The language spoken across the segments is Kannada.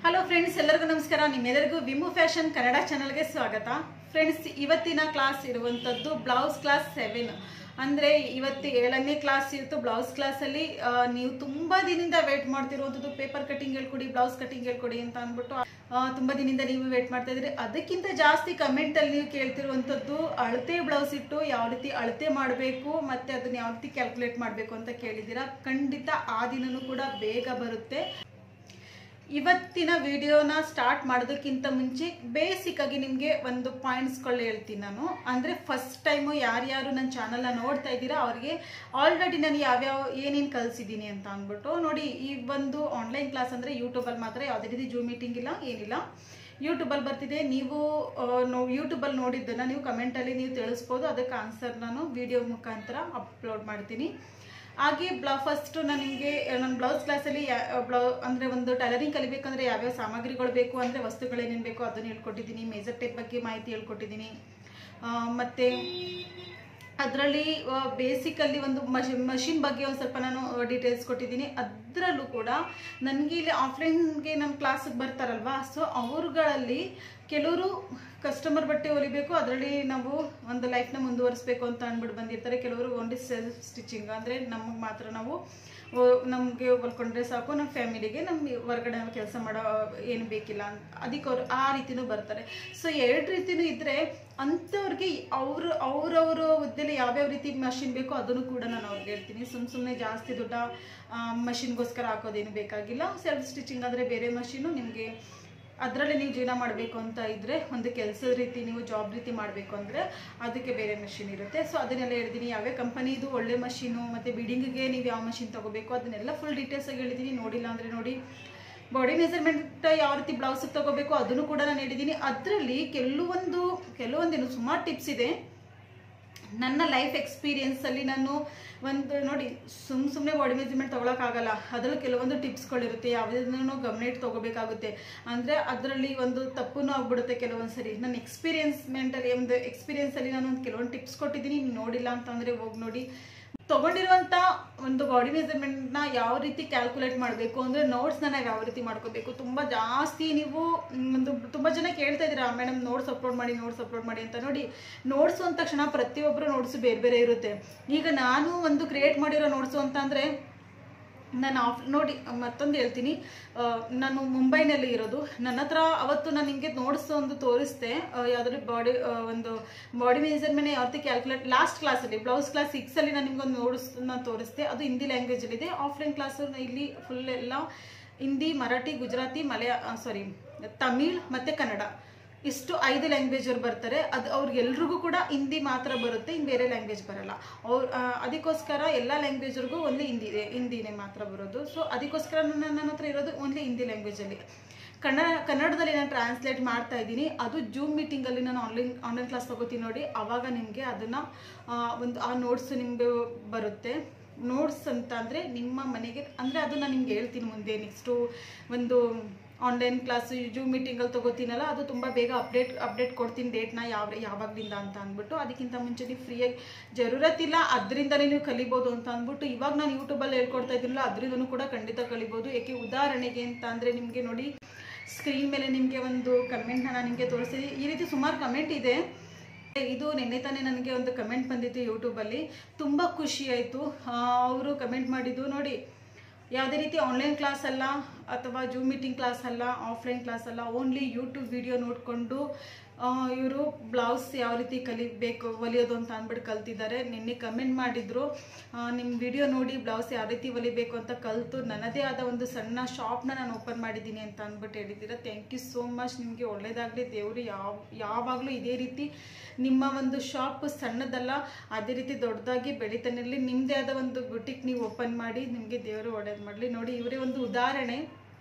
ಹಲೋ ಫ್ರೆಂಡ್ಸ್ ಎಲ್ಲರಿಗೂ ನಮಸ್ಕಾರ ನಿಮ್ಮೆಲ್ಲರಿಗೂ ವಿಮು ಫ್ಯಾಷನ್ ಕನ್ನಡ ಚಾನಲ್ಗೆ ಸ್ವಾಗತ ಫ್ರೆಂಡ್ಸ್ ಇವತ್ತಿನ ಕ್ಲಾಸ್ ಇರುವಂಥದ್ದು ಬ್ಲೌಸ್ ಕ್ಲಾಸ್ ಸೆವೆನ್ ಅಂದರೆ ಇವತ್ತು ಏಳನೇ ಕ್ಲಾಸ್ ಇತ್ತು ಬ್ಲೌಸ್ ಕ್ಲಾಸಲ್ಲಿ ನೀವು ತುಂಬ ದಿನದಿಂದ ವೇಟ್ ಮಾಡ್ತಿರುವಂಥದ್ದು ಪೇಪರ್ ಕಟಿಂಗ್ ಹೇಳ್ಕೊಡಿ ಬ್ಲೌಸ್ ಕಟಿಂಗ್ ಹೇಳ್ಕೊಡಿ ಅಂತ ಅಂದ್ಬಿಟ್ಟು ಆ, ತುಂಬ ದಿನದಿಂದ ನೀವು ವೇಟ್ ಮಾಡ್ತಾ ಇದ್ರಿ ಅದಕ್ಕಿಂತ ಜಾಸ್ತಿ ಕಮೆಂಟಲ್ಲಿ ನೀವು ಕೇಳ್ತಿರುವಂಥದ್ದು ಅಳತೆ ಬ್ಲೌಸ್ ಇಟ್ಟು ಯಾವ ರೀತಿ ಅಳತೆ ಮಾಡಬೇಕು ಮತ್ತು ಅದನ್ನ ಯಾವ ರೀತಿ ಕ್ಯಾಲ್ಕುಲೇಟ್ ಮಾಡಬೇಕು ಅಂತ ಕೇಳಿದ್ದೀರಾ ಖಂಡಿತ ಆ ದಿನನೂ ಕೂಡ ಬೇಗ ಬರುತ್ತೆ ಇವತ್ತಿನ ವಿಡಿಯೋನ ಸ್ಟಾರ್ಟ್ ಮಾಡೋದಕ್ಕಿಂತ ಮುಂಚೆ ಬೇಸಿಕ್ ಆಗಿ ನಿಮಗೆ ಒಂದು ಪಾಯಿಂಟ್ಸ್ಗಳು ಹೇಳ್ತೀನಿ ನಾನು ಅಂದರೆ ಫಸ್ಟ್ ಟೈಮು ಯಾರ್ಯಾರು ನನ್ನ ಚಾನಲ್ನ ನೋಡ್ತಾ ಇದ್ದೀರಾ ಅವ್ರಿಗೆ ಆಲ್ರೆಡಿ ನಾನು ಯಾವ್ಯಾವ ಏನೇನು ಕಲಿಸಿದ್ದೀನಿ ಅಂತ ಅಂದ್ಬಿಟ್ಟು ನೋಡಿ ಈ ಒಂದು ಆನ್ಲೈನ್ ಕ್ಲಾಸ್ ಅಂದರೆ ಯೂಟ್ಯೂಬಲ್ಲಿ ಮಾತ್ರ ಯಾವುದೇ ರೀತಿ ಜೂಮ್ ಮೀಟಿಂಗ್ ಇಲ್ಲ ಏನಿಲ್ಲ ಯೂಟ್ಯೂಬಲ್ಲಿ ಬರ್ತಿದೆ ನೀವು ಆ, ನೋ ಯೂಟ್ಯೂಬಲ್ಲಿ ನೋಡಿದ್ದನ್ನು ನೀವು ಕಮೆಂಟಲ್ಲಿ ನೀವು ತಿಳಿಸ್ಬೋದು ಅದಕ್ಕೆ ಆನ್ಸರ್ ನಾನು ವಿಡಿಯೋ ಮುಖಾಂತರ ಅಪ್ಲೋಡ್ ಮಾಡ್ತೀನಿ ಹಾಗೆ ಬ್ಲೌ ಫಸ್ಟು ನಾನು ನಿಮಗೆ ನನ್ನ ಬ್ಲೌಸ್ ಕ್ಲಾಸಲ್ಲಿ ಬ್ಲೌ ಅಂದರೆ ಒಂದು ಟೈಲರಿಂಗ್ ಕಲಿಬೇಕಂದ್ರೆ ಯಾವ್ಯಾವ ಸಾಮಗ್ರಿಗಳು ಬೇಕು ಅಂದರೆ ವಸ್ತುಗಳೇನೇನು ಬೇಕು ಅದನ್ನು ಹೇಳ್ಕೊಟ್ಟಿದ್ದೀನಿ ಮೇಜರ್ ಟೇಪ್ ಬಗ್ಗೆ ಮಾಹಿತಿ ಹೇಳ್ಕೊಟ್ಟಿದ್ದೀನಿ ಆ, ಮತ್ತೆ ಅದರಲ್ಲಿ ಬೇಸಿಕಲ್ಲಿ ಒಂದು ಮಷಿನ್ ಮಷಿನ್ ಬಗ್ಗೆ ಒಂದು ಸ್ವಲ್ಪ ನಾನು ಡೀಟೇಲ್ಸ್ ಕೊಟ್ಟಿದ್ದೀನಿ ಅದರಲ್ಲೂ ಕೂಡ ನನಗೆ ಇಲ್ಲಿ ಆಫ್ಲೈನ್ಗೆ ನಮ್ಮ ಕ್ಲಾಸಿಗೆ ಬರ್ತಾರಲ್ವಾ ಸೊ ಅವ್ರುಗಳಲ್ಲಿ ಕೆಲವರು ಕಸ್ಟಮರ್ ಬಟ್ಟೆ ಹೊಲಿಬೇಕು ಅದರಲ್ಲಿ ನಾವು ಒಂದು ಲೈಫ್ನ ಮುಂದುವರಿಸ್ಬೇಕು ಅಂತ ಅಂದ್ಬಿಟ್ಟು ಬಂದಿರ್ತಾರೆ ಕೆಲವರು ಓನ್ಲಿ ಸೆಲ್ಫ್ ಸ್ಟಿಚಿಂಗ್ ಅಂದರೆ ನಮಗೆ ಮಾತ್ರ ನಾವು ನಮಗೆ ಹೊಲ್ಕೊಂಡ್ರೆ ಸಾಕು ನಮ್ಮ ಫ್ಯಾಮಿಲಿಗೆ ನಮ್ಮ ಹೊರಗಡೆ ನಾವು ಕೆಲಸ ಮಾಡೋ ಏನು ಬೇಕಿಲ್ಲ ಅಂತ ಅದಕ್ಕೆ ಅವ್ರು ಆ ರೀತಿನೂ ಬರ್ತಾರೆ ಸೊ ಎರಡು ರೀತಿನೂ ಇದ್ದರೆ ಅಂಥವ್ರಿಗೆ ಅವ್ರು ಅವ್ರವ್ರ ಹುದ್ದೆಲಿ ಯಾವ್ಯಾವ ರೀತಿ ಮಷಿನ್ ಬೇಕೋ ಅದನ್ನು ಕೂಡ ನಾನು ಅವ್ರಿಗೆ ಹೇಳ್ತೀನಿ ಸುಮ್ಮ ಸುಮ್ಮನೆ ಜಾಸ್ತಿ ದೊಡ್ಡ ಮಷಿನ್ಗೋಸ್ಕರ ಹಾಕೋದೇನು ಬೇಕಾಗಿಲ್ಲ ಸೆಲ್ಫ್ ಸ್ಟಿಚಿಂಗ್ ಆದರೆ ಬೇರೆ ಮಷೀನು ನಿಮಗೆ ಅದರಲ್ಲಿ ನೀವು ಜೀವನ ಮಾಡಬೇಕು ಅಂತ ಇದ್ದರೆ ಒಂದು ಕೆಲಸದ ರೀತಿ ನೀವು ಜಾಬ್ ರೀತಿ ಮಾಡಬೇಕು ಅಂದರೆ ಅದಕ್ಕೆ ಬೇರೆ ಮಷಿನ್ ಇರುತ್ತೆ ಸೊ ಅದನ್ನೆಲ್ಲ ಹೇಳಿದ್ದೀನಿ ಯಾವ್ಯಾವ ಕಂಪನಿದು ಒಳ್ಳೆ ಮಷೀನು ಮತ್ತು ಬಿಲ್ಡಿಂಗಿಗೆ ನೀವು ಯಾವ ಮಷಿನ್ ತೊಗೋಬೇಕು ಅದನ್ನೆಲ್ಲ ಫುಲ್ ಡೀಟೇಲ್ಸಾಗಿ ಹೇಳಿದ್ದೀನಿ ನೋಡಿಲ್ಲ ಅಂದರೆ ನೋಡಿ ಬಾಡಿ ಮೆಜರ್ಮೆಂಟ್ ಯಾವ ರೀತಿ ಬ್ಲೌಸಿಗೆ ತೊಗೋಬೇಕು ಅದನ್ನು ಕೂಡ ನಾನು ಹೇಳಿದ್ದೀನಿ ಅದರಲ್ಲಿ ಕೆಲವೊಂದು ಕೆಲವೊಂದೇನು ಸುಮಾರು ಟಿಪ್ಸ್ ಇದೆ ನನ್ನ ಲೈಫ್ ಎಕ್ಸ್ಪೀರಿಯನ್ಸಲ್ಲಿ ನಾನು ಒಂದು ನೋಡಿ ಸುಮ್ ಸುಮ್ಮನೆ ಬಾಡಿ ಮೆಜರ್ಮೆಂಟ್ ತೊಗೊಳಕ್ಕಾಗಲ್ಲ ಅದರಲ್ಲಿ ಕೆಲವೊಂದು ಟಿಪ್ಸ್ಗಳಿರುತ್ತೆ ಯಾವುದನ್ನು ಗಮನ ಇಟ್ಟು ತೊಗೋಬೇಕಾಗುತ್ತೆ ಅಂದರೆ ಅದರಲ್ಲಿ ಒಂದು ತಪ್ಪು ಆಗ್ಬಿಡುತ್ತೆ ಕೆಲವೊಂದು ಸರಿ ನನ್ನ ಎಕ್ಸ್ಪೀರಿಯನ್ಸ್ಮೆಂಟಲ್ಲಿ ಒಂದು ಎಕ್ಸ್ಪೀರಿಯನ್ಸಲ್ಲಿ ನಾನು ಒಂದು ಕೆಲವೊಂದು ಟಿಪ್ಸ್ ಕೊಟ್ಟಿದ್ದೀನಿ ನೀವು ನೋಡಿಲ್ಲ ಅಂತಂದರೆ ಹೋಗಿ ನೋಡಿ ತೊಗೊಂಡಿರುವಂಥ ಒಂದು ಬಾಡಿ ಮೆಜರ್ಮೆಂಟ್ನ ಯಾವ ರೀತಿ ಕ್ಯಾಲ್ಕುಲೇಟ್ ಮಾಡಬೇಕು ಅಂದರೆ ನೋಟ್ಸ್ನ ನಾವು ಯಾವ ರೀತಿ ಮಾಡ್ಕೋಬೇಕು ತುಂಬ ಜಾಸ್ತಿ ನೀವು ಮ್, ಒಂದು ತುಂಬ ಜನ ಕೇಳ್ತಾ ಇದ್ದೀರಾ ಮೇಡಮ್ ನೋಟ್ಸ್ ಅಪ್ಲೋಡ್ ಮಾಡಿ ನೋಟ್ಸ್ ಅಪ್ಲೋಡ್ ಮಾಡಿ ಅಂತ ನೋಡಿ ನೋಟ್ಸು ಅಂದ ತಕ್ಷಣ ಪ್ರತಿಯೊಬ್ಬರು ನೋಟ್ಸು ಬೇರೆ ಬೇರೆ ಇರುತ್ತೆ ಈಗ ನಾನು ಒಂದು ಕ್ರಿಯೇಟ್ ಮಾಡಿರೋ ನೋಟ್ಸು ಅಂತ ಅಂದರೆ ನಾನು ಆಫ್ ನೋಡಿ ಮತ್ತೊಂದು ಹೇಳ್ತೀನಿ ಆ, ನಾನು ಮುಂಬೈನಲ್ಲಿ ಇರೋದು ನನ್ನ ಹತ್ರ ಅವತ್ತು ನಾನು ನಿಮಗೆ ನೋಟ್ಸ್ ಒಂದು ತೋರಿಸ್ದೆ ಯಾವುದಾದ್ರು ಬಾಡಿ ಒಂದು ಬಾಡಿ ಮೆಜರ್ಮೆಂಟ್ ಯಾವ ರೀತಿ ಕ್ಯಾಲ್ಕುಲೇಟ್ ಲಾಸ್ಟ್ ಕ್ಲಾಸಲ್ಲಿ ಬ್ಲೌಸ್ ಕ್ಲಾಸ್ ಸಿಕ್ಸಲ್ಲಿ ನಾನು ನಿಮ್ಗೊಂದು ನೋಟ್ಸ್ನ ತೋರಿಸ್ದೆ ಅದು ಹಿಂದಿ ಲ್ಯಾಂಗ್ವೇಜಲ್ಲಿದೆ ಆಫ್ಲೈನ್ ಕ್ಲಾಸು ಇಲ್ಲಿ ಫುಲ್ ಎಲ್ಲ ಹಿಂದಿ ಮರಾಠಿ ಗುಜರಾತಿ ಮಲಯಾ ಸಾರಿ ತಮಿಳ್ ಮತ್ತು ಕನ್ನಡ ಇಷ್ಟು ಐದು ಲ್ಯಾಂಗ್ವೇಜ್ ಅವ್ರು ಬರ್ತಾರೆ ಅದು ಅವ್ರಿಗೆಲ್ರಿಗೂ ಕೂಡ ಹಿಂದಿ ಮಾತ್ರ ಬರುತ್ತೆ ಇನ್ನು ಬೇರೆ ಲ್ಯಾಂಗ್ವೇಜ್ ಬರಲ್ಲ ಅವ್ರು ಆ, ಅದಕ್ಕೋಸ್ಕರ ಎಲ್ಲ ಲ್ಯಾಂಗ್ವೇಜ್ರಿಗೂ ಓನ್ಲಿ ಹಿಂದಿ ಇದೆ ಹಿಂದಿನೇ ಮಾತ್ರ ಬರೋದು ಸೊ ಅದಕ್ಕೋಸ್ಕರ ನನ್ನ ನನ್ನ ಹತ್ರ ಇರೋದು ಓನ್ಲಿ ಹಿಂದಿ ಲ್ಯಾಂಗ್ವೇಜಲ್ಲಿ ಕನ್ನಡ ಕನ್ನಡದಲ್ಲಿ ನಾನು ಟ್ರಾನ್ಸ್ಲೇಟ್ ಮಾಡ್ತಾ ಇದ್ದೀನಿ ಅದು ಜೂಮ್ ಮೀಟಿಂಗಲ್ಲಿ ನಾನು ಆನ್ಲೈನ್ ಆನ್ಲೈನ್ ಕ್ಲಾಸ್ ತಗೋತೀನಿ ನೋಡಿ ಆವಾಗ ನಿಮಗೆ ಅದನ್ನು ಒಂದು ಆ ನೋಟ್ಸ್ ನಿಮಗೆ ಬರುತ್ತೆ ನೋಟ್ಸ್ ಅಂತ ಅಂದರೆ ನಿಮ್ಮ ಮನೆಗೆ ಅಂದರೆ ಅದು ನಾನು ನಿಮ್ಗೆ ಹೇಳ್ತೀನಿ ಮುಂದೆ ನೆಕ್ಸ್ಟು ಒಂದು ಆನ್ಲೈನ್ ಕ್ಲಾಸ್ ಜೂಮ್ ಮೀಟಿಂಗಲ್ಲಿ ತೊಗೋತೀನಲ್ಲ ಅದು ತುಂಬ ಬೇಗ ಅಪ್ಡೇಟ್ ಅಪ್ಡೇಟ್ ಕೊಡ್ತೀನಿ ಡೇಟ್ನ ಯಾವ ಯಾವಾಗಲಿಂದ ಅಂತ ಅಂದ್ಬಿಟ್ಟು ಅದಕ್ಕಿಂತ ಮುಂಚೆ ನೀವು ಫ್ರೀಯಾಗಿ ಜರೂರತ್ತಿಲ್ಲ ಅದರಿಂದಲೇ ನೀವು ಕಲಿಬೋದು ಅಂತ ಅಂದ್ಬಿಟ್ಟು ಇವಾಗ ನಾನು ಯೂಟ್ಯೂಬಲ್ಲಿ ಹೇಳ್ಕೊಡ್ತಾ ಇದ್ದೀನಲ್ಲ ಅದರಿಂದನೂ ಕೂಡ ಖಂಡಿತ ಕಲಿಬೋದು ಏಕೆ ಉದಾಹರಣೆಗೆ ಅಂತ ಅಂದರೆ ನಿಮಗೆ ನೋಡಿ ಸ್ಕ್ರೀನ್ ಮೇಲೆ ನಿಮಗೆ ಒಂದು ಕಮೆಂಟ್ನ ನಾನು ನಿಮಗೆ ತೋರಿಸ್ತೀನಿ ಈ ರೀತಿ ಸುಮಾರು ಕಮೆಂಟ್ ಇದೆ ಇದು ನಿನ್ನೆ ತಾನೇ ನನಗೆ ಒಂದು ಕಮೆಂಟ್ ಬಂದಿತ್ತು ಯೂಟ್ಯೂಬಲ್ಲಿ ತುಂಬ ಖುಷಿ ಆಯಿತು ಅವರು ಕಮೆಂಟ್ ಮಾಡಿದ್ದು ನೋಡಿ ಯಾವುದೇ ರೀತಿ ಆನ್ಲೈನ್ ಕ್ಲಾಸ್ ಅಲ್ಲ ಅಥವಾ ಜೂಮ್ ಮೀಟಿಂಗ್ ಕ್ಲಾಸ್ ಅಲ್ಲ ಆಫ್ಲೈನ್ ಕ್ಲಾಸ್ ಅಲ್ಲ ಓನ್ಲಿ ಯೂಟ್ಯೂಬ್ ವಿಡಿಯೋ ನೋಡಿಕೊಂಡು ಇವರು ಬ್ಲೌಸ್ ಯಾವ ರೀತಿ ಕಲಿಬೇಕು ಹೊಲಿಯೋದು ಅಂತ ಅಂದ್ಬಿಟ್ಟು ಕಲ್ತಿದ್ದಾರೆ ನಿನ್ನೆ ಕಮೆಂಟ್ ಮಾಡಿದ್ರು ನಿಮ್ಮ ವಿಡಿಯೋ ನೋಡಿ ಬ್ಲೌಸ್ ಯಾವ ರೀತಿ ಹೊಲಿಬೇಕು ಅಂತ ಕಲಿತು ನನ್ನದೇ ಆದ ಒಂದು ಸಣ್ಣ ಶಾಪ್ನ ನಾನು ಓಪನ್ ಮಾಡಿದ್ದೀನಿ ಅಂತ ಅಂದ್ಬಿಟ್ಟು ಹೇಳಿದ್ದೀರಾ ಥ್ಯಾಂಕ್ ಯು ಸೋ ಮಚ್ ನಿಮಗೆ ಒಳ್ಳೇದಾಗಲಿ ದೇವರು ಯಾವ ಯಾವಾಗಲೂ ಇದೇ ರೀತಿ ನಿಮ್ಮ ಒಂದು ಶಾಪ್ ಸಣ್ಣದಲ್ಲ ಅದೇ ರೀತಿ ದೊಡ್ಡದಾಗಿ ಬೆಳಿತಾನಿರಲಿ ನಿಮ್ಮದೇ ಆದ ಒಂದು ಬುಟಿಕ್ ನೀವು ಓಪನ್ ಮಾಡಿ ನಿಮಗೆ ದೇವರು ಒಳ್ಳೇದು ಮಾಡಲಿ ನೋಡಿ ಇವರೇ ಒಂದು ಉದಾಹರಣೆ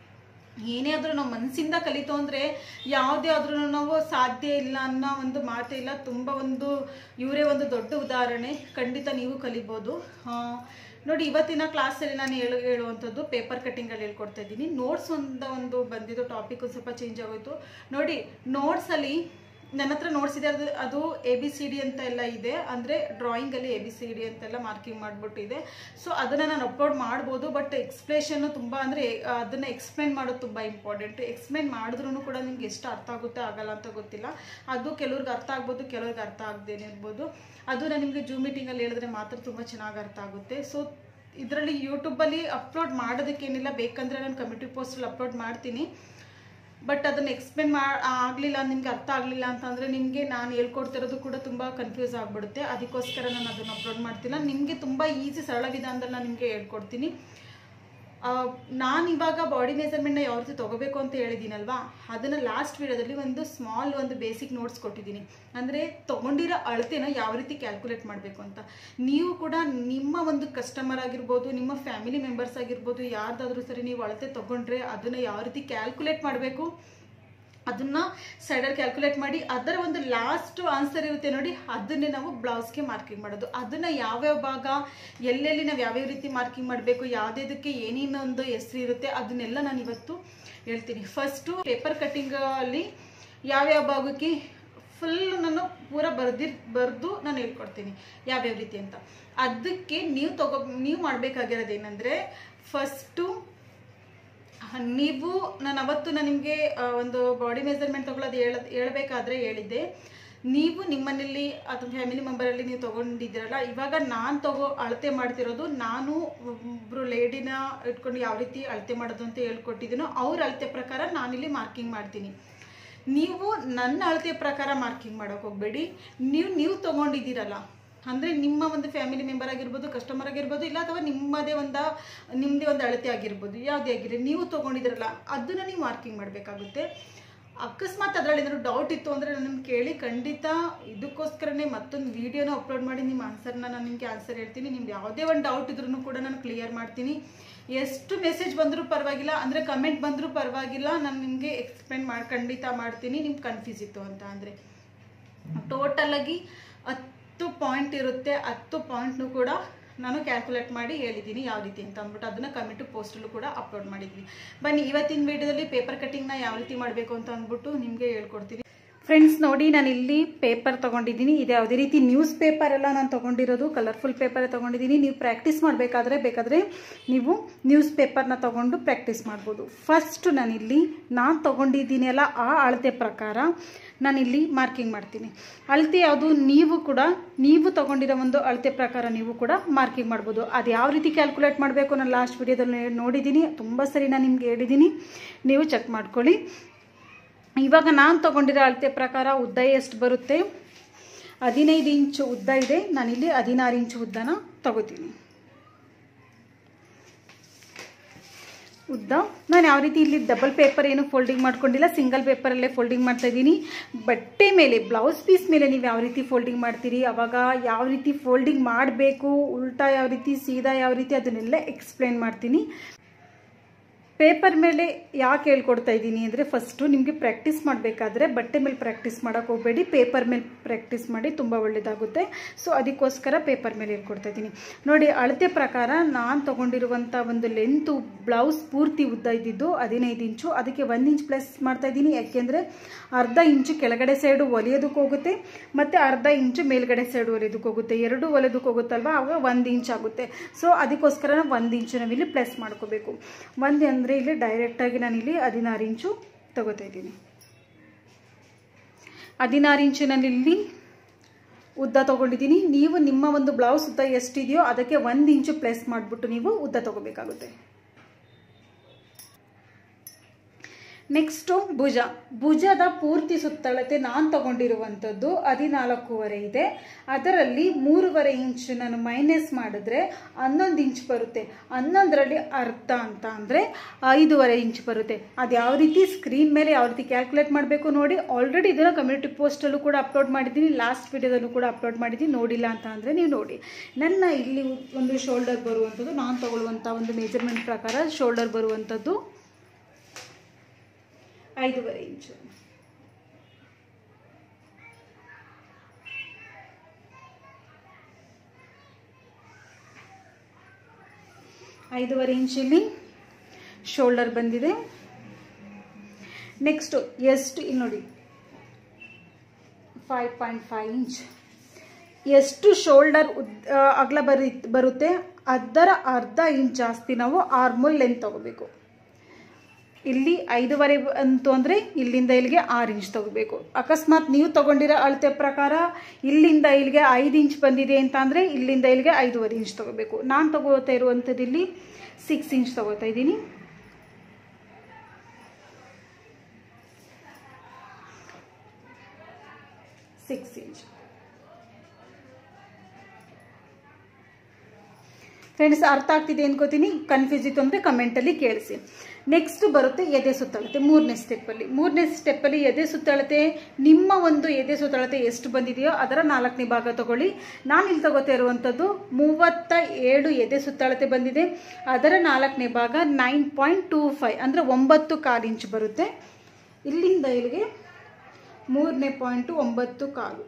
ಏನೇ ಆದರೂ ನಾವು ಮನಸ್ಸಿಂದ ಕಲಿತು ಅಂದರೆ ಯಾವುದೇ ಆದ್ರೂ ನಾವು ಸಾಧ್ಯ ಇಲ್ಲ ಅನ್ನೋ ಒಂದು ಮಾತೇ ಇಲ್ಲ ತುಂಬ ಒಂದು ಇವರೇ ಒಂದು ದೊಡ್ಡ ಉದಾಹರಣೆ ಖಂಡಿತ ನೀವು ಕಲಿಬೋದು ಆ, ನೋಡಿ ಇವತ್ತಿನ ಕ್ಲಾಸಲ್ಲಿ ನಾನು ಹೇಳು ಹೇಳುವಂಥದ್ದು ಪೇಪರ್ ಕಟ್ಟಿಂಗಲ್ಲಿ ಹೇಳ್ಕೊಡ್ತಾ ಇದ್ದೀನಿ ನೋಟ್ಸ್ ಅಂತ ಒಂದು ಬಂದಿದ್ದು ಟಾಪಿಕ್ ಒಂದು ಸ್ವಲ್ಪ ಚೇಂಜ್ ಆಗೋಯ್ತು ನೋಡಿ ನೋಟ್ಸಲ್ಲಿ ನನ್ನ ಹತ್ರ ನೋಡ್ಸಿದೆ ಅದು ಅದು ಎ ಬಿ ಸಿ ಡಿ ಅಂತ ಎಲ್ಲ ಇದೆ ಅಂದರೆ ಡ್ರಾಯಿಂಗಲ್ಲಿ ಎ ಬಿ ಸಿ ಡಿ ಅಂತೆಲ್ಲ ಮಾರ್ಕಿಂಗ್ ಮಾಡಿಬಿಟ್ಟಿದೆ ಸೊ ಅದನ್ನು ನಾನು ಅಪ್ಲೋಡ್ ಮಾಡ್ಬೋದು ಬಟ್ ಎಕ್ಸ್ಪ್ಲೇಷನ್ನು ತುಂಬ ಅಂದರೆ ಅದನ್ನು ಎಕ್ಸ್ಪ್ಲೈನ್ ಮಾಡೋದು ತುಂಬ ಇಂಪಾರ್ಟೆಂಟ್ ಎಕ್ಸ್ಪ್ಲೈನ್ ಮಾಡಿದ್ರೂ ಕೂಡ ನಿಮ್ಗೆ ಎಷ್ಟು ಅರ್ಥ ಆಗುತ್ತೆ ಆಗಲ್ಲ ಅಂತ ಗೊತ್ತಿಲ್ಲ ಅದು ಕೆಲವ್ರಿಗೆ ಅರ್ಥ ಆಗ್ಬೋದು ಕೆಲವ್ರಿಗೆ ಅರ್ಥ ಆಗದೇನೆ ಇರ್ಬೋದು ಅದು ನಾನು ನಿಮಗೆ ಜೂಮ್ ಮೀಟಿಂಗಲ್ಲಿ ಹೇಳಿದ್ರೆ ಮಾತ್ರ ತುಂಬ ಚೆನ್ನಾಗಿ ಅರ್ಥ ಆಗುತ್ತೆ ಸೊ ಇದರಲ್ಲಿ ಯೂಟ್ಯೂಬಲ್ಲಿ ಅಪ್ಲೋಡ್ ಮಾಡೋದಕ್ಕೇನಿಲ್ಲ ಬೇಕಂದರೆ ನಾನು ಕಮ್ಯುನಿಟಿ ಪೋಸ್ಟಲ್ಲಿ ಅಪ್ಲೋಡ್ ಮಾಡ್ತೀನಿ ಬಟ್ ಅದನ್ನು ಎಕ್ಸ್ಪ್ಲೇನ್ ಮಾ ಆಗಲಿಲ್ಲ ನಿಮ್ಗೆ ಅರ್ಥ ಆಗಲಿಲ್ಲ ಅಂತಂದರೆ ನಿಮಗೆ ನಾನು ಹೇಳ್ಕೊಡ್ತಿರೋದು ಕೂಡ ತುಂಬ ಕನ್ಫ್ಯೂಸ್ ಆಗಿಬಿಡುತ್ತೆ ಅದಕ್ಕೋಸ್ಕರ ನಾನು ಅದನ್ನು ಅಪ್ಲೋಡ್ ಮಾಡ್ತಿಲ್ಲ ನಿಮಗೆ ತುಂಬ ಈಸಿ ಸರಳ ವಿಧಾನದಲ್ಲಿ ನಾನು ನಿಮಗೆ ಹೇಳ್ಕೊಡ್ತೀನಿ ನಾನು ಇವಾಗ ಬಾಡಿ ಮೆಜರ್ಮೆಂಟ್ನ ಯಾವ ರೀತಿ ತೊಗೋಬೇಕು ಅಂತ ಹೇಳಿದ್ದೀನಲ್ವಾ ಅದನ್ನು ಲಾಸ್ಟ್ ವೀಡಿಯೋದಲ್ಲಿ ಒಂದು ಸ್ಮಾಲ್ ಒಂದು ಬೇಸಿಕ್ ನೋಟ್ಸ್ ಕೊಟ್ಟಿದ್ದೀನಿ ಅಂದರೆ ತೊಗೊಂಡಿರೋ ಅಳತೆನ ಯಾವ ರೀತಿ ಕ್ಯಾಲ್ಕುಲೇಟ್ ಮಾಡಬೇಕು ಅಂತ ನೀವು ಕೂಡ ನಿಮ್ಮ ಒಂದು ಕಸ್ಟಮರ್ ಆಗಿರ್ಬೋದು ನಿಮ್ಮ ಫ್ಯಾಮಿಲಿ ಮೆಂಬರ್ಸ್ ಆಗಿರ್ಬೋದು ಯಾರ್ದಾದ್ರೂ ಸರಿ ನೀವು ಅಳತೆ ತೊಗೊಂಡ್ರೆ ಅದನ್ನು ಯಾವ ರೀತಿ ಕ್ಯಾಲ್ಕುಲೇಟ್ ಮಾಡಬೇಕು ಅದನ್ನ ಸೈಡಲ್ಲಿ ಕ್ಯಾಲ್ಕುಲೇಟ್ ಮಾಡಿ ಅದರ ಒಂದು ಲಾಸ್ಟ್ ಆನ್ಸರ್ ಇರುತ್ತೆ ನೋಡಿ ಅದನ್ನೇ ನಾವು ಬ್ಲೌಸ್ಗೆ ಮಾರ್ಕಿಂಗ್ ಮಾಡೋದು ಅದನ್ನು ಯಾವ್ಯಾವ ಭಾಗ ಎಲ್ಲೆಲ್ಲಿ ನಾವು ಯಾವ್ಯಾವ ರೀತಿ ಮಾರ್ಕಿಂಗ್ ಮಾಡಬೇಕು ಯಾವುದಕ್ಕೆ ಏನೇನೊಂದು ಹೆಸರು ಇರುತ್ತೆ ಅದನ್ನೆಲ್ಲ ನಾನು ಇವತ್ತು ಹೇಳ್ತೀನಿ ಫಸ್ಟು ಪೇಪರ್ ಕಟ್ಟಿಂಗಲ್ಲಿ ಯಾವ್ಯಾವ ಭಾಗಕ್ಕೆ ಫುಲ್ ನಾನು ಪೂರ ಬರ್ದಿರ್ ಬರೆದು ನಾನು ಹೇಳ್ಕೊಡ್ತೀನಿ ಯಾವ್ಯಾವ ರೀತಿ ಅಂತ ಅದಕ್ಕೆ ನೀವು ತಗೋ ನೀವು ಮಾಡಬೇಕಾಗಿರೋದು ಏನಂದರೆ ಫಸ್ಟು ನೀವು ನಾನು ಅವತ್ತು ನಾನು ನಿಮಗೆ ಒಂದು ಬಾಡಿ ಮೆಜರ್ಮೆಂಟ್ ತಗೊಳ್ಳೋದು ಹೇಳ ಹೇಳಬೇಕಾದ್ರೆ ಹೇಳಿದ್ದೆ ನೀವು ನಿಮ್ಮನೇಲಿ ಅಥವಾ ಫ್ಯಾಮಿಲಿ ಮೆಂಬರಲ್ಲಿ ನೀವು ತೊಗೊಂಡಿದ್ದೀರಲ್ಲ ಇವಾಗ ನಾನು ತಗೋ ಅಳತೆ ಮಾಡ್ತಿರೋದು ನಾನು ಒಬ್ಬರು ಲೇಡಿನ ಇಟ್ಕೊಂಡು ಯಾವ ರೀತಿ ಅಳತೆ ಮಾಡೋದು ಅಂತ ಹೇಳ್ಕೊಟ್ಟಿದ್ದೀನೋ ಅವ್ರ ಅಳತೆ ಪ್ರಕಾರ ನಾನಿಲ್ಲಿ ಮಾರ್ಕಿಂಗ್ ಮಾಡ್ತೀನಿ ನೀವು ನನ್ನ ಅಳತೆ ಪ್ರಕಾರ ಮಾರ್ಕಿಂಗ್ ಮಾಡೋಕೆ ಹೋಗಬೇಡಿ ನೀವು ನೀವು ತೊಗೊಂಡಿದ್ದೀರಲ್ಲ ಅಂದರೆ ನಿಮ್ಮ ಒಂದು ಫ್ಯಾಮಿಲಿ ಮೆಂಬರ್ ಆಗಿರ್ಬೋದು ಕಸ್ಟಮರ್ ಆಗಿರ್ಬೋದು ಇಲ್ಲ ಅಥವಾ ನಿಮ್ಮದೇ ಒಂದು ನಿಮ್ಮದೇ ಒಂದು ಅಳತೆ ಆಗಿರ್ಬೋದು ಯಾವುದೇ ಆಗಿರಲಿ ನೀವು ತೊಗೊಂಡಿದ್ದೀರಲ್ಲ ಅದನ್ನು ನೀವು ಮಾರ್ಕಿಂಗ್ ಮಾಡಬೇಕಾಗುತ್ತೆ ಅಕಸ್ಮಾತ್ ಅದರಲ್ಲಿ ಏನಾದ್ರು ಡೌಟ್ ಇತ್ತು ಅಂದರೆ ನನ್ನನ್ನು ಕೇಳಿ ಖಂಡಿತ ಇದಕ್ಕೋಸ್ಕರನೇ ಮತ್ತೊಂದು ವೀಡಿಯೋನ ಅಪ್ಲೋಡ್ ಮಾಡಿ ನಿಮ್ಮ ಆನ್ಸರ್ನ ನಾನು ನಿಮಗೆ ಆನ್ಸರ್ ಹೇಳ್ತೀನಿ ನಿಮ್ದು ಯಾವುದೇ ಒಂದು ಡೌಟ್ ಇದ್ರೂ ಕೂಡ ನಾನು ಕ್ಲಿಯರ್ ಮಾಡ್ತೀನಿ ಎಷ್ಟು ಮೆಸೇಜ್ ಬಂದರೂ ಪರವಾಗಿಲ್ಲ ಅಂದರೆ ಕಮೆಂಟ್ ಬಂದರೂ ಪರವಾಗಿಲ್ಲ ನಾನು ನಿಮಗೆ ಎಕ್ಸ್ಪ್ಲೇನ್ ಮಾಡಿ ಖಂಡಿತ ಮಾಡ್ತೀನಿ ನಿಮ್ಗೆ ಕನ್ಫ್ಯೂಸ್ ಇತ್ತು ಅಂತ ಅಂದರೆ ಟೋಟಲಾಗಿ ಹತ್ತು ಪಾಯಿಂಟ್ ಇರುತ್ತೆ ಹತ್ತು ಪಾಯಿಂಟ್ನು ಕೂಡ ನಾನು ಕ್ಯಾಲ್ಕುಲೇಟ್ ಮಾಡಿ ಹೇಳಿದ್ದೀನಿ ಯಾವ ರೀತಿ ಅಂತ ಅಂದ್ಬಿಟ್ಟು ಅದನ್ನು ಕಮಿಟಿ ಪೋಸ್ಟಲ್ಲೂ ಕೂಡ ಅಪ್ಲೋಡ್ ಮಾಡಿದ್ವಿ ಬನ್ನಿ ಇವತ್ತಿನ ವಿಡಿಯೋದಲ್ಲಿ ಪೇಪರ್ ಕಟ್ಟಿಂಗ್ನ ಯಾವ ರೀತಿ ಮಾಡಬೇಕು ಅಂತ ಅಂದ್ಬಿಟ್ಟು ನಿಮಗೆ ಹೇಳ್ಕೊಡ್ತೀನಿ ಫ್ರೆಂಡ್ಸ್ ನೋಡಿ ನಾನು ಇಲ್ಲಿ ಪೇಪರ್ ತೊಗೊಂಡಿದ್ದೀನಿ ಇದು ಯಾವುದೇ ರೀತಿ ನ್ಯೂಸ್ ಪೇಪರ್ ಎಲ್ಲ ನಾನು ತೊಗೊಂಡಿರೋದು ಕಲರ್ಫುಲ್ ಪೇಪರ್ ತೊಗೊಂಡಿದ್ದೀನಿ ನೀವು ಪ್ರಾಕ್ಟೀಸ್ ಮಾಡಬೇಕಾದ್ರೆ ಬೇಕಾದರೆ ನೀವು ನ್ಯೂಸ್ ಪೇಪರ್ನ ತೊಗೊಂಡು ಪ್ರಾಕ್ಟೀಸ್ ಮಾಡ್ಬೋದು ಫಸ್ಟ್ ನಾನಿಲ್ಲಿ ನಾನು ತೊಗೊಂಡಿದ್ದೀನಿ ಅಲ್ಲ ಆ ಅಳತೆ ಪ್ರಕಾರ ನಾನಿಲ್ಲಿ ಮಾರ್ಕಿಂಗ್ ಮಾಡ್ತೀನಿ ಅಳತೆ ಯಾವುದು ನೀವು ಕೂಡ ನೀವು ತೊಗೊಂಡಿರೋ ಒಂದು ಅಳತೆ ಪ್ರಕಾರ ನೀವು ಕೂಡ ಮಾರ್ಕಿಂಗ್ ಮಾಡ್ಬೋದು ಅದು ಯಾವ ರೀತಿ ಕ್ಯಾಲ್ಕುಲೇಟ್ ಮಾಡಬೇಕು ನಾನು ಲಾಸ್ಟ್ ವಿಡಿಯೋದಲ್ಲಿ ನೋಡಿದ್ದೀನಿ ತುಂಬ ಸರಿ ನಾನು ನಿಮ್ಗೆ ಹೇಳಿದ್ದೀನಿ ನೀವು ಚೆಕ್ ಮಾಡ್ಕೊಳ್ಳಿ ಇವಾಗ ನಾನು ತೊಗೊಂಡಿರೋ ಅಳತೆ ಪ್ರಕಾರ ಉದ್ದ ಎಷ್ಟು ಬರುತ್ತೆ ಹದಿನೈದು ಇಂಚು ಉದ್ದ ಇದೆ ನಾನಿಲ್ಲಿ ಹದಿನಾರು ಇಂಚು ಉದ್ದನ ತಗೋತೀನಿ ಉದ್ದ ನಾನು ಯಾವ ರೀತಿ ಇಲ್ಲಿ ಡಬಲ್ ಪೇಪರ್ ಏನು ಫೋಲ್ಡಿಂಗ್ ಮಾಡ್ಕೊಂಡಿಲ್ಲ ಸಿಂಗಲ್ ಪೇಪರಲ್ಲೇ ಫೋಲ್ಡಿಂಗ್ ಮಾಡ್ತಾ ಇದ್ದೀನಿ ಬಟ್ಟೆ ಮೇಲೆ ಬ್ಲೌಸ್ ಪೀಸ್ ಮೇಲೆ ನೀವು ಯಾವ ರೀತಿ ಫೋಲ್ಡಿಂಗ್ ಮಾಡ್ತೀರಿ ಅವಾಗ ಯಾವ ರೀತಿ ಫೋಲ್ಡಿಂಗ್ ಮಾಡಬೇಕು ಉಲ್ಟಾ ಯಾವ ರೀತಿ ಸೀದಾ ಯಾವ ರೀತಿ ಅದನ್ನೆಲ್ಲ ಎಕ್ಸ್ಪ್ಲೇನ್ ಮಾಡ್ತೀನಿ ಪೇಪರ್ ಮೇಲೆ ಯಾಕೆ ಹೇಳ್ಕೊಡ್ತಾ ಇದ್ದೀನಿ ಅಂದರೆ ಫಸ್ಟು ನಿಮಗೆ ಪ್ರಾಕ್ಟೀಸ್ ಮಾಡಬೇಕಾದ್ರೆ ಬಟ್ಟೆ ಮೇಲೆ ಪ್ರಾಕ್ಟೀಸ್ ಮಾಡೋಕೆ ಹೋಗಬೇಡಿ ಪೇಪರ್ ಮೇಲೆ ಪ್ರಾಕ್ಟೀಸ್ ಮಾಡಿ ತುಂಬ ಒಳ್ಳೆಯದಾಗುತ್ತೆ ಸೊ ಅದಕ್ಕೋಸ್ಕರ ಪೇಪರ್ ಮೇಲೆ ಹೇಳ್ಕೊಡ್ತಾ ಇದ್ದೀನಿ ನೋಡಿ ಅಳತೆ ಪ್ರಕಾರ ನಾನು ತೊಗೊಂಡಿರುವಂಥ ಒಂದು ಲೆಂತು ಬ್ಲೌಸ್ ಪೂರ್ತಿ ಉದ್ದ ಇದ್ದಿದ್ದು ಹದಿನೈದು ಇಂಚು ಅದಕ್ಕೆ ಒಂದು ಇಂಚ್ ಪ್ಲಸ್ ಮಾಡ್ತಾ ಇದ್ದೀನಿ ಯಾಕೆಂದರೆ ಅರ್ಧ ಇಂಚು ಕೆಳಗಡೆ ಸೈಡು ಒಲಿಯೋದಕ್ಕೆ ಹೋಗುತ್ತೆ ಮತ್ತು ಅರ್ಧ ಇಂಚು ಮೇಲ್ಗಡೆ ಸೈಡು ಒಲಿಯೋದಕ್ಕೆ ಹೋಗುತ್ತೆ ಎರಡು ಒಲಿಯೋದಕ್ಕೆ ಹೋಗುತ್ತಲ್ವ ಆವಾಗ ಒಂದು ಇಂಚ್ ಆಗುತ್ತೆ ಸೊ ಅದಕ್ಕೋಸ್ಕರ ಒಂದು ಇಂಚು ನಾವಿಲ್ಲಿ ಪ್ಲಸ್ ಮಾಡ್ಕೋಬೇಕು ಒಂದು ಅಂದರೆ ಇಲ್ಲಿ ಡೈರೆಕ್ಟಾಗಿ ನಾನಿಲ್ಲಿ ಹದಿನಾರು ಇಂಚು ತಗೋತಾ ಇದ್ದೀನಿ ಹದಿನಾರು ಇಂಚು ನಾನಿಲ್ಲಿ ಉದ್ದ ತೊಗೊಂಡಿದ್ದೀನಿ ನೀವು ನಿಮ್ಮ ಒಂದು ಬ್ಲೌಸ್ ಉದ್ದ ಎಷ್ಟಿದೆಯೋ ಅದಕ್ಕೆ ಒಂದು ಇಂಚು ಪ್ಲಸ್ ಮಾಡಿಬಿಟ್ಟು ನೀವು ಉದ್ದ ತೊಗೋಬೇಕಾಗುತ್ತೆ ನೆಕ್ಸ್ಟು ಭುಜ ಭುಜದ ಪೂರ್ತಿ ಸುತ್ತಳತೆ ನಾನು ತಗೊಂಡಿರುವಂಥದ್ದು ಹದಿನಾಲ್ಕೂವರೆ ಇದೆ ಅದರಲ್ಲಿ ಮೂರುವರೆ ಇಂಚು ನಾನು ಮೈನಸ್ ಮಾಡಿದ್ರೆ ಹನ್ನೊಂದು ಇಂಚ್ ಬರುತ್ತೆ ಹನ್ನೊಂದರಲ್ಲಿ ಅರ್ಧ ಅಂತ ಅಂದರೆ ಐದೂವರೆ ಇಂಚ್ ಬರುತ್ತೆ ಅದು ಯಾವ ರೀತಿ ಸ್ಕ್ರೀನ್ ಮೇಲೆ ಯಾವ ರೀತಿ ಕ್ಯಾಲ್ಕುಲೇಟ್ ಮಾಡಬೇಕು ನೋಡಿ ಆಲ್ರೆಡಿ ಇದನ್ನು ಕಮ್ಯುನಿಟಿ ಪೋಸ್ಟಲ್ಲೂ ಕೂಡ ಅಪ್ಲೋಡ್ ಮಾಡಿದ್ದೀನಿ ಲಾಸ್ಟ್ ವಿಡಿಯೋದಲ್ಲೂ ಕೂಡ ಅಪ್ಲೋಡ್ ಮಾಡಿದ್ದೀನಿ ನೋಡಿಲ್ಲ ಅಂತ ಅಂದರೆ ನೀವು ನೋಡಿ ನನ್ನ ಇಲ್ಲಿ ಒಂದು ಶೋಲ್ಡರ್ ಬರುವಂಥದ್ದು ನಾನು ತಗೊಳ್ಳುವಂಥ ಒಂದು ಮೆಜರ್ಮೆಂಟ್ ಪ್ರಕಾರ ಶೋಲ್ಡರ್ ಬರುವಂಥದ್ದು ಐದೂವರೆ ಇಂಚು ಐದೂವರೆ ಇಂಚಲ್ಲಿ ಶೋಲ್ಡರ್ ಬಂದಿದೆ ನೆಕ್ಸ್ಟು ಎಷ್ಟು ಇಲ್ಲಿ ನೋಡಿ ಫೈವ್ ಪಾಯಿಂಟ್ ಫೈವ್ ಇಂಚ್ ಎಷ್ಟು ಶೋಲ್ಡರ್ ಉದ್ದ ಅಗಲ ಬರಿ ಬರುತ್ತೆ ಅದರ ಅರ್ಧ ಇಂಚ್ ಜಾಸ್ತಿ ನಾವು ಆರ್ಮೋಲ್ ಲೆಂತ್ ತಗೋಬೇಕು ಇಲ್ಲಿ ಐದೂವರೆ ಅಂತು ಅಂದರೆ ಇಲ್ಲಿಂದ ಇಲ್ಲಿಗೆ ಆರು ಇಂಚ್ ತಗೋಬೇಕು ಅಕಸ್ಮಾತ್ ನೀವು ತಗೊಂಡಿರೋ ಅಳತೆ ಪ್ರಕಾರ ಇಲ್ಲಿಂದ ಇಲ್ಲಿಗೆ ಐದು ಇಂಚ್ ಬಂದಿದೆ ಅಂತ ಅಂದರೆ ಇಲ್ಲಿಂದ ಇಲ್ಲಿಗೆ ಐದೂವರೆ ಇಂಚ್ ತಗೋಬೇಕು ನಾನು ತಗೋತಾ ಇರುವಂಥದ್ದು ಇಲ್ಲಿ ಸಿಕ್ಸ್ ಇಂಚ್ ತಗೋತಾ ಇದ್ದೀನಿ ಸಿಕ್ಸ್ ಇಂಚ್ ಫ್ರೆಂಡ್ಸ್ ಅರ್ಥ ಆಗ್ತಿದೆ ಅನ್ಕೋತೀನಿ ಕನ್ಫ್ಯೂಸ್ ಇತ್ತು ಅಂದರೆ ಕಮೆಂಟಲ್ಲಿ ಕೇಳಿಸಿ ನೆಕ್ಸ್ಟ್ ಬರುತ್ತೆ ಎದೆ ಸುತ್ತಳತೆ ಮೂರನೇ ಸ್ಟೆಪ್ಪಲ್ಲಿ ಮೂರನೇ ಸ್ಟೆಪ್ಪಲ್ಲಿ ಎದೆ ಸುತ್ತಳತೆ ನಿಮ್ಮ ಒಂದು ಎದೆ ಸುತ್ತಳತೆ ಎಷ್ಟು ಬಂದಿದೆಯೋ ಅದರ ನಾಲ್ಕನೇ ಭಾಗ ತಗೊಳ್ಳಿ ನಾನು ಇಲ್ಲಿ ತಗೋತಾ ಇರುವಂಥದ್ದು ಮೂವತ್ತ ಏಳು ಎದೆ ಸುತ್ತಳತೆ ಬಂದಿದೆ ಅದರ ನಾಲ್ಕನೇ ಭಾಗ ನೈನ್ ಪಾಯಿಂಟ್ ಟೂ ಫೈವ್ ಅಂದರೆ ಒಂಬತ್ತು ಕಾಲು ಇಂಚ್ ಬರುತ್ತೆ ಇಲ್ಲಿಂದ ಇಲ್ಲಿಗೆ ಮೂರನೇ ಪಾಯಿಂಟು ಒಂಬತ್ತು ಕಾಲು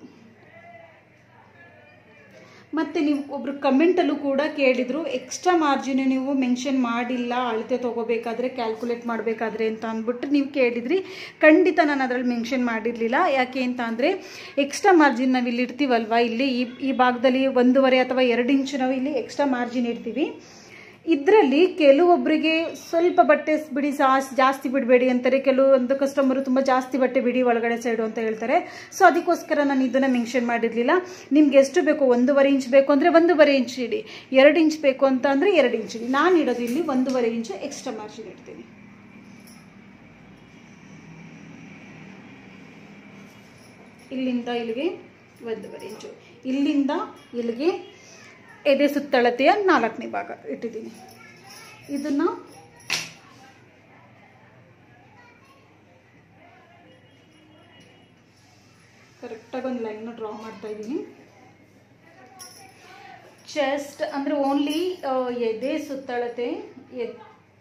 ಮತ್ತು ನೀವು ಒಬ್ರು ಕಮೆಂಟಲ್ಲೂ ಕೂಡ ಕೇಳಿದರು ಎಕ್ಸ್ಟ್ರಾ ಮಾರ್ಜಿನ್ ನೀವು ಮೆನ್ಷನ್ ಮಾಡಿಲ್ಲ ಅಳತೆ ತೊಗೋಬೇಕಾದ್ರೆ ಕ್ಯಾಲ್ಕುಲೇಟ್ ಮಾಡಬೇಕಾದ್ರೆ ಅಂತ ಅಂದ್ಬಿಟ್ಟು ನೀವು ಕೇಳಿದ್ರಿ ಖಂಡಿತ ನಾನು ಅದರಲ್ಲಿ ಮೆನ್ಷನ್ ಮಾಡಿರಲಿಲ್ಲ ಯಾಕೆ ಅಂತ ಅಂದರೆ ಎಕ್ಸ್ಟ್ರಾ ಮಾರ್ಜಿನ್ ನಾವು ಇಲ್ಲಿ ಇಡ್ತೀವಲ್ವ ಇಲ್ಲಿ ಈ ಈ ಭಾಗದಲ್ಲಿ ಒಂದೂವರೆ ಅಥವಾ ಎರಡು ಇಂಚು ನಾವು ಇಲ್ಲಿ ಎಕ್ಸ್ಟ್ರಾ ಮಾರ್ಜಿನ್ ಇಡ್ತೀವಿ ಇದರಲ್ಲಿ ಕೆಲವೊಬ್ಬರಿಗೆ ಸ್ವಲ್ಪ ಬಟ್ಟೆ ಬಿಡಿ ಜಾಸ್ತಿ ಜಾಸ್ತಿ ಬಿಡಬೇಡಿ ಅಂತಾರೆ ಕೆಲವೊಂದು ಕಸ್ಟಮರು ತುಂಬ ಜಾಸ್ತಿ ಬಟ್ಟೆ ಬಿಡಿ ಒಳಗಡೆ ಸೈಡು ಅಂತ ಹೇಳ್ತಾರೆ ಸೊ ಅದಕ್ಕೋಸ್ಕರ ನಾನು ಇದನ್ನು ಮೆನ್ಷನ್ ಮಾಡಿರಲಿಲ್ಲ ನಿಮ್ಗೆ ಎಷ್ಟು ಬೇಕು ಒಂದೂವರೆ ಇಂಚ್ ಬೇಕು ಅಂದರೆ ಒಂದೂವರೆ ಇಂಚ್ ಇಡಿ ಎರಡು ಇಂಚ್ ಬೇಕು ಅಂತ ಅಂದರೆ ಎರಡು ಇಂಚ್ ಇಡಿ ನಾನು ಇಡೋದು ಇಲ್ಲಿ ಒಂದೂವರೆ ಇಂಚು ಎಕ್ಸ್ಟ್ರಾ ಮಾರ್ಜಿನ್ ಇಡ್ತೀನಿ ಇಲ್ಲಿಂದ ಇಲ್ಲಿಗೆ ಒಂದೂವರೆ ಇಂಚು ಇಲ್ಲಿಂದ ಇಲ್ಲಿಗೆ ಎದೆ ಸುತ್ತಳತೆಯ ನಾಲ್ಕನೇ ಭಾಗ ಇಟ್ಟಿದ್ದೀನಿ ಇದನ್ನು ಕರೆಕ್ಟಾಗಿ ಒಂದು ಲೈನ್ ಡ್ರಾ ಮಾಡ್ತಾ ಇದ್ದೀನಿ ಚೆಸ್ಟ್ ಅಂದರೆ ಓನ್ಲಿ ಎದೆ ಸುತ್ತಳತೆ ಎದ್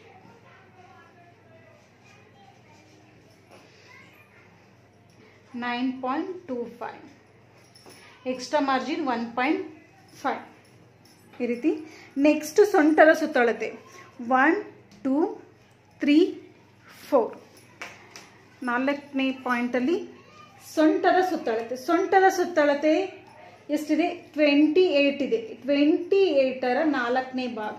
nine point two five extra margin one point five ಈ ರೀತಿ ನೆಕ್ಸ್ಟ್ ಸೊಂಟದ ಸುತ್ತಳತೆ ಒನ್ ಟೂ ತ್ರೀ ಫೋರ್ ನಾಲ್ಕನೇ ಪಾಯಿಂಟಲ್ಲಿ ಸೊಂಟದ ಸುತ್ತಳತೆ ಸೊಂಟದ ಸುತ್ತಳತೆ ಎಷ್ಟಿದೆ ಟ್ವೆಂಟಿ ಏಯ್ಟ್ ಇದೆ ಟ್ವೆಂಟಿ ಏಯ್ಟರ ನಾಲ್ಕನೇ ಭಾಗ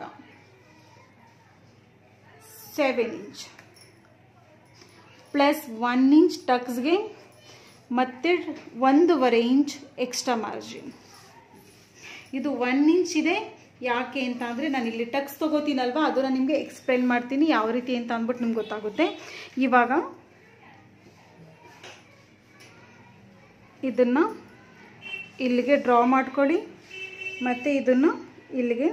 seven inch plus one inch ಟಕ್ಸ್ಗೆ ಮತ್ತೆ ಒಂದೂವರೆ ಇಂಚ್ ಎಕ್ಸ್ಟ್ರಾ ಮಾರ್ಜಿನ್ ಇದು ಒನ್ ಇಂಚ್ ಇದೆ ಯಾಕೆ ಅಂತ ಅಂದರೆ ನಾನು ಇಲ್ಲಿ ಟಕ್ಸ್ ತೊಗೋತೀನಲ್ವ ಅದನ್ನು ನಿಮಗೆ ಎಕ್ಸ್ಪ್ಲೇನ್ ಮಾಡ್ತೀನಿ ಯಾವ ರೀತಿ ಅಂತ ಅಂದ್ಬಿಟ್ಟು ನಿಮ್ಗೆ ಗೊತ್ತಾಗುತ್ತೆ ಇವಾಗ ಇದನ್ನು ಇಲ್ಲಿಗೆ ಡ್ರಾ ಮಾಡ್ಕೊಳ್ಳಿ ಮತ್ತು ಇದನ್ನು ಇಲ್ಲಿಗೆ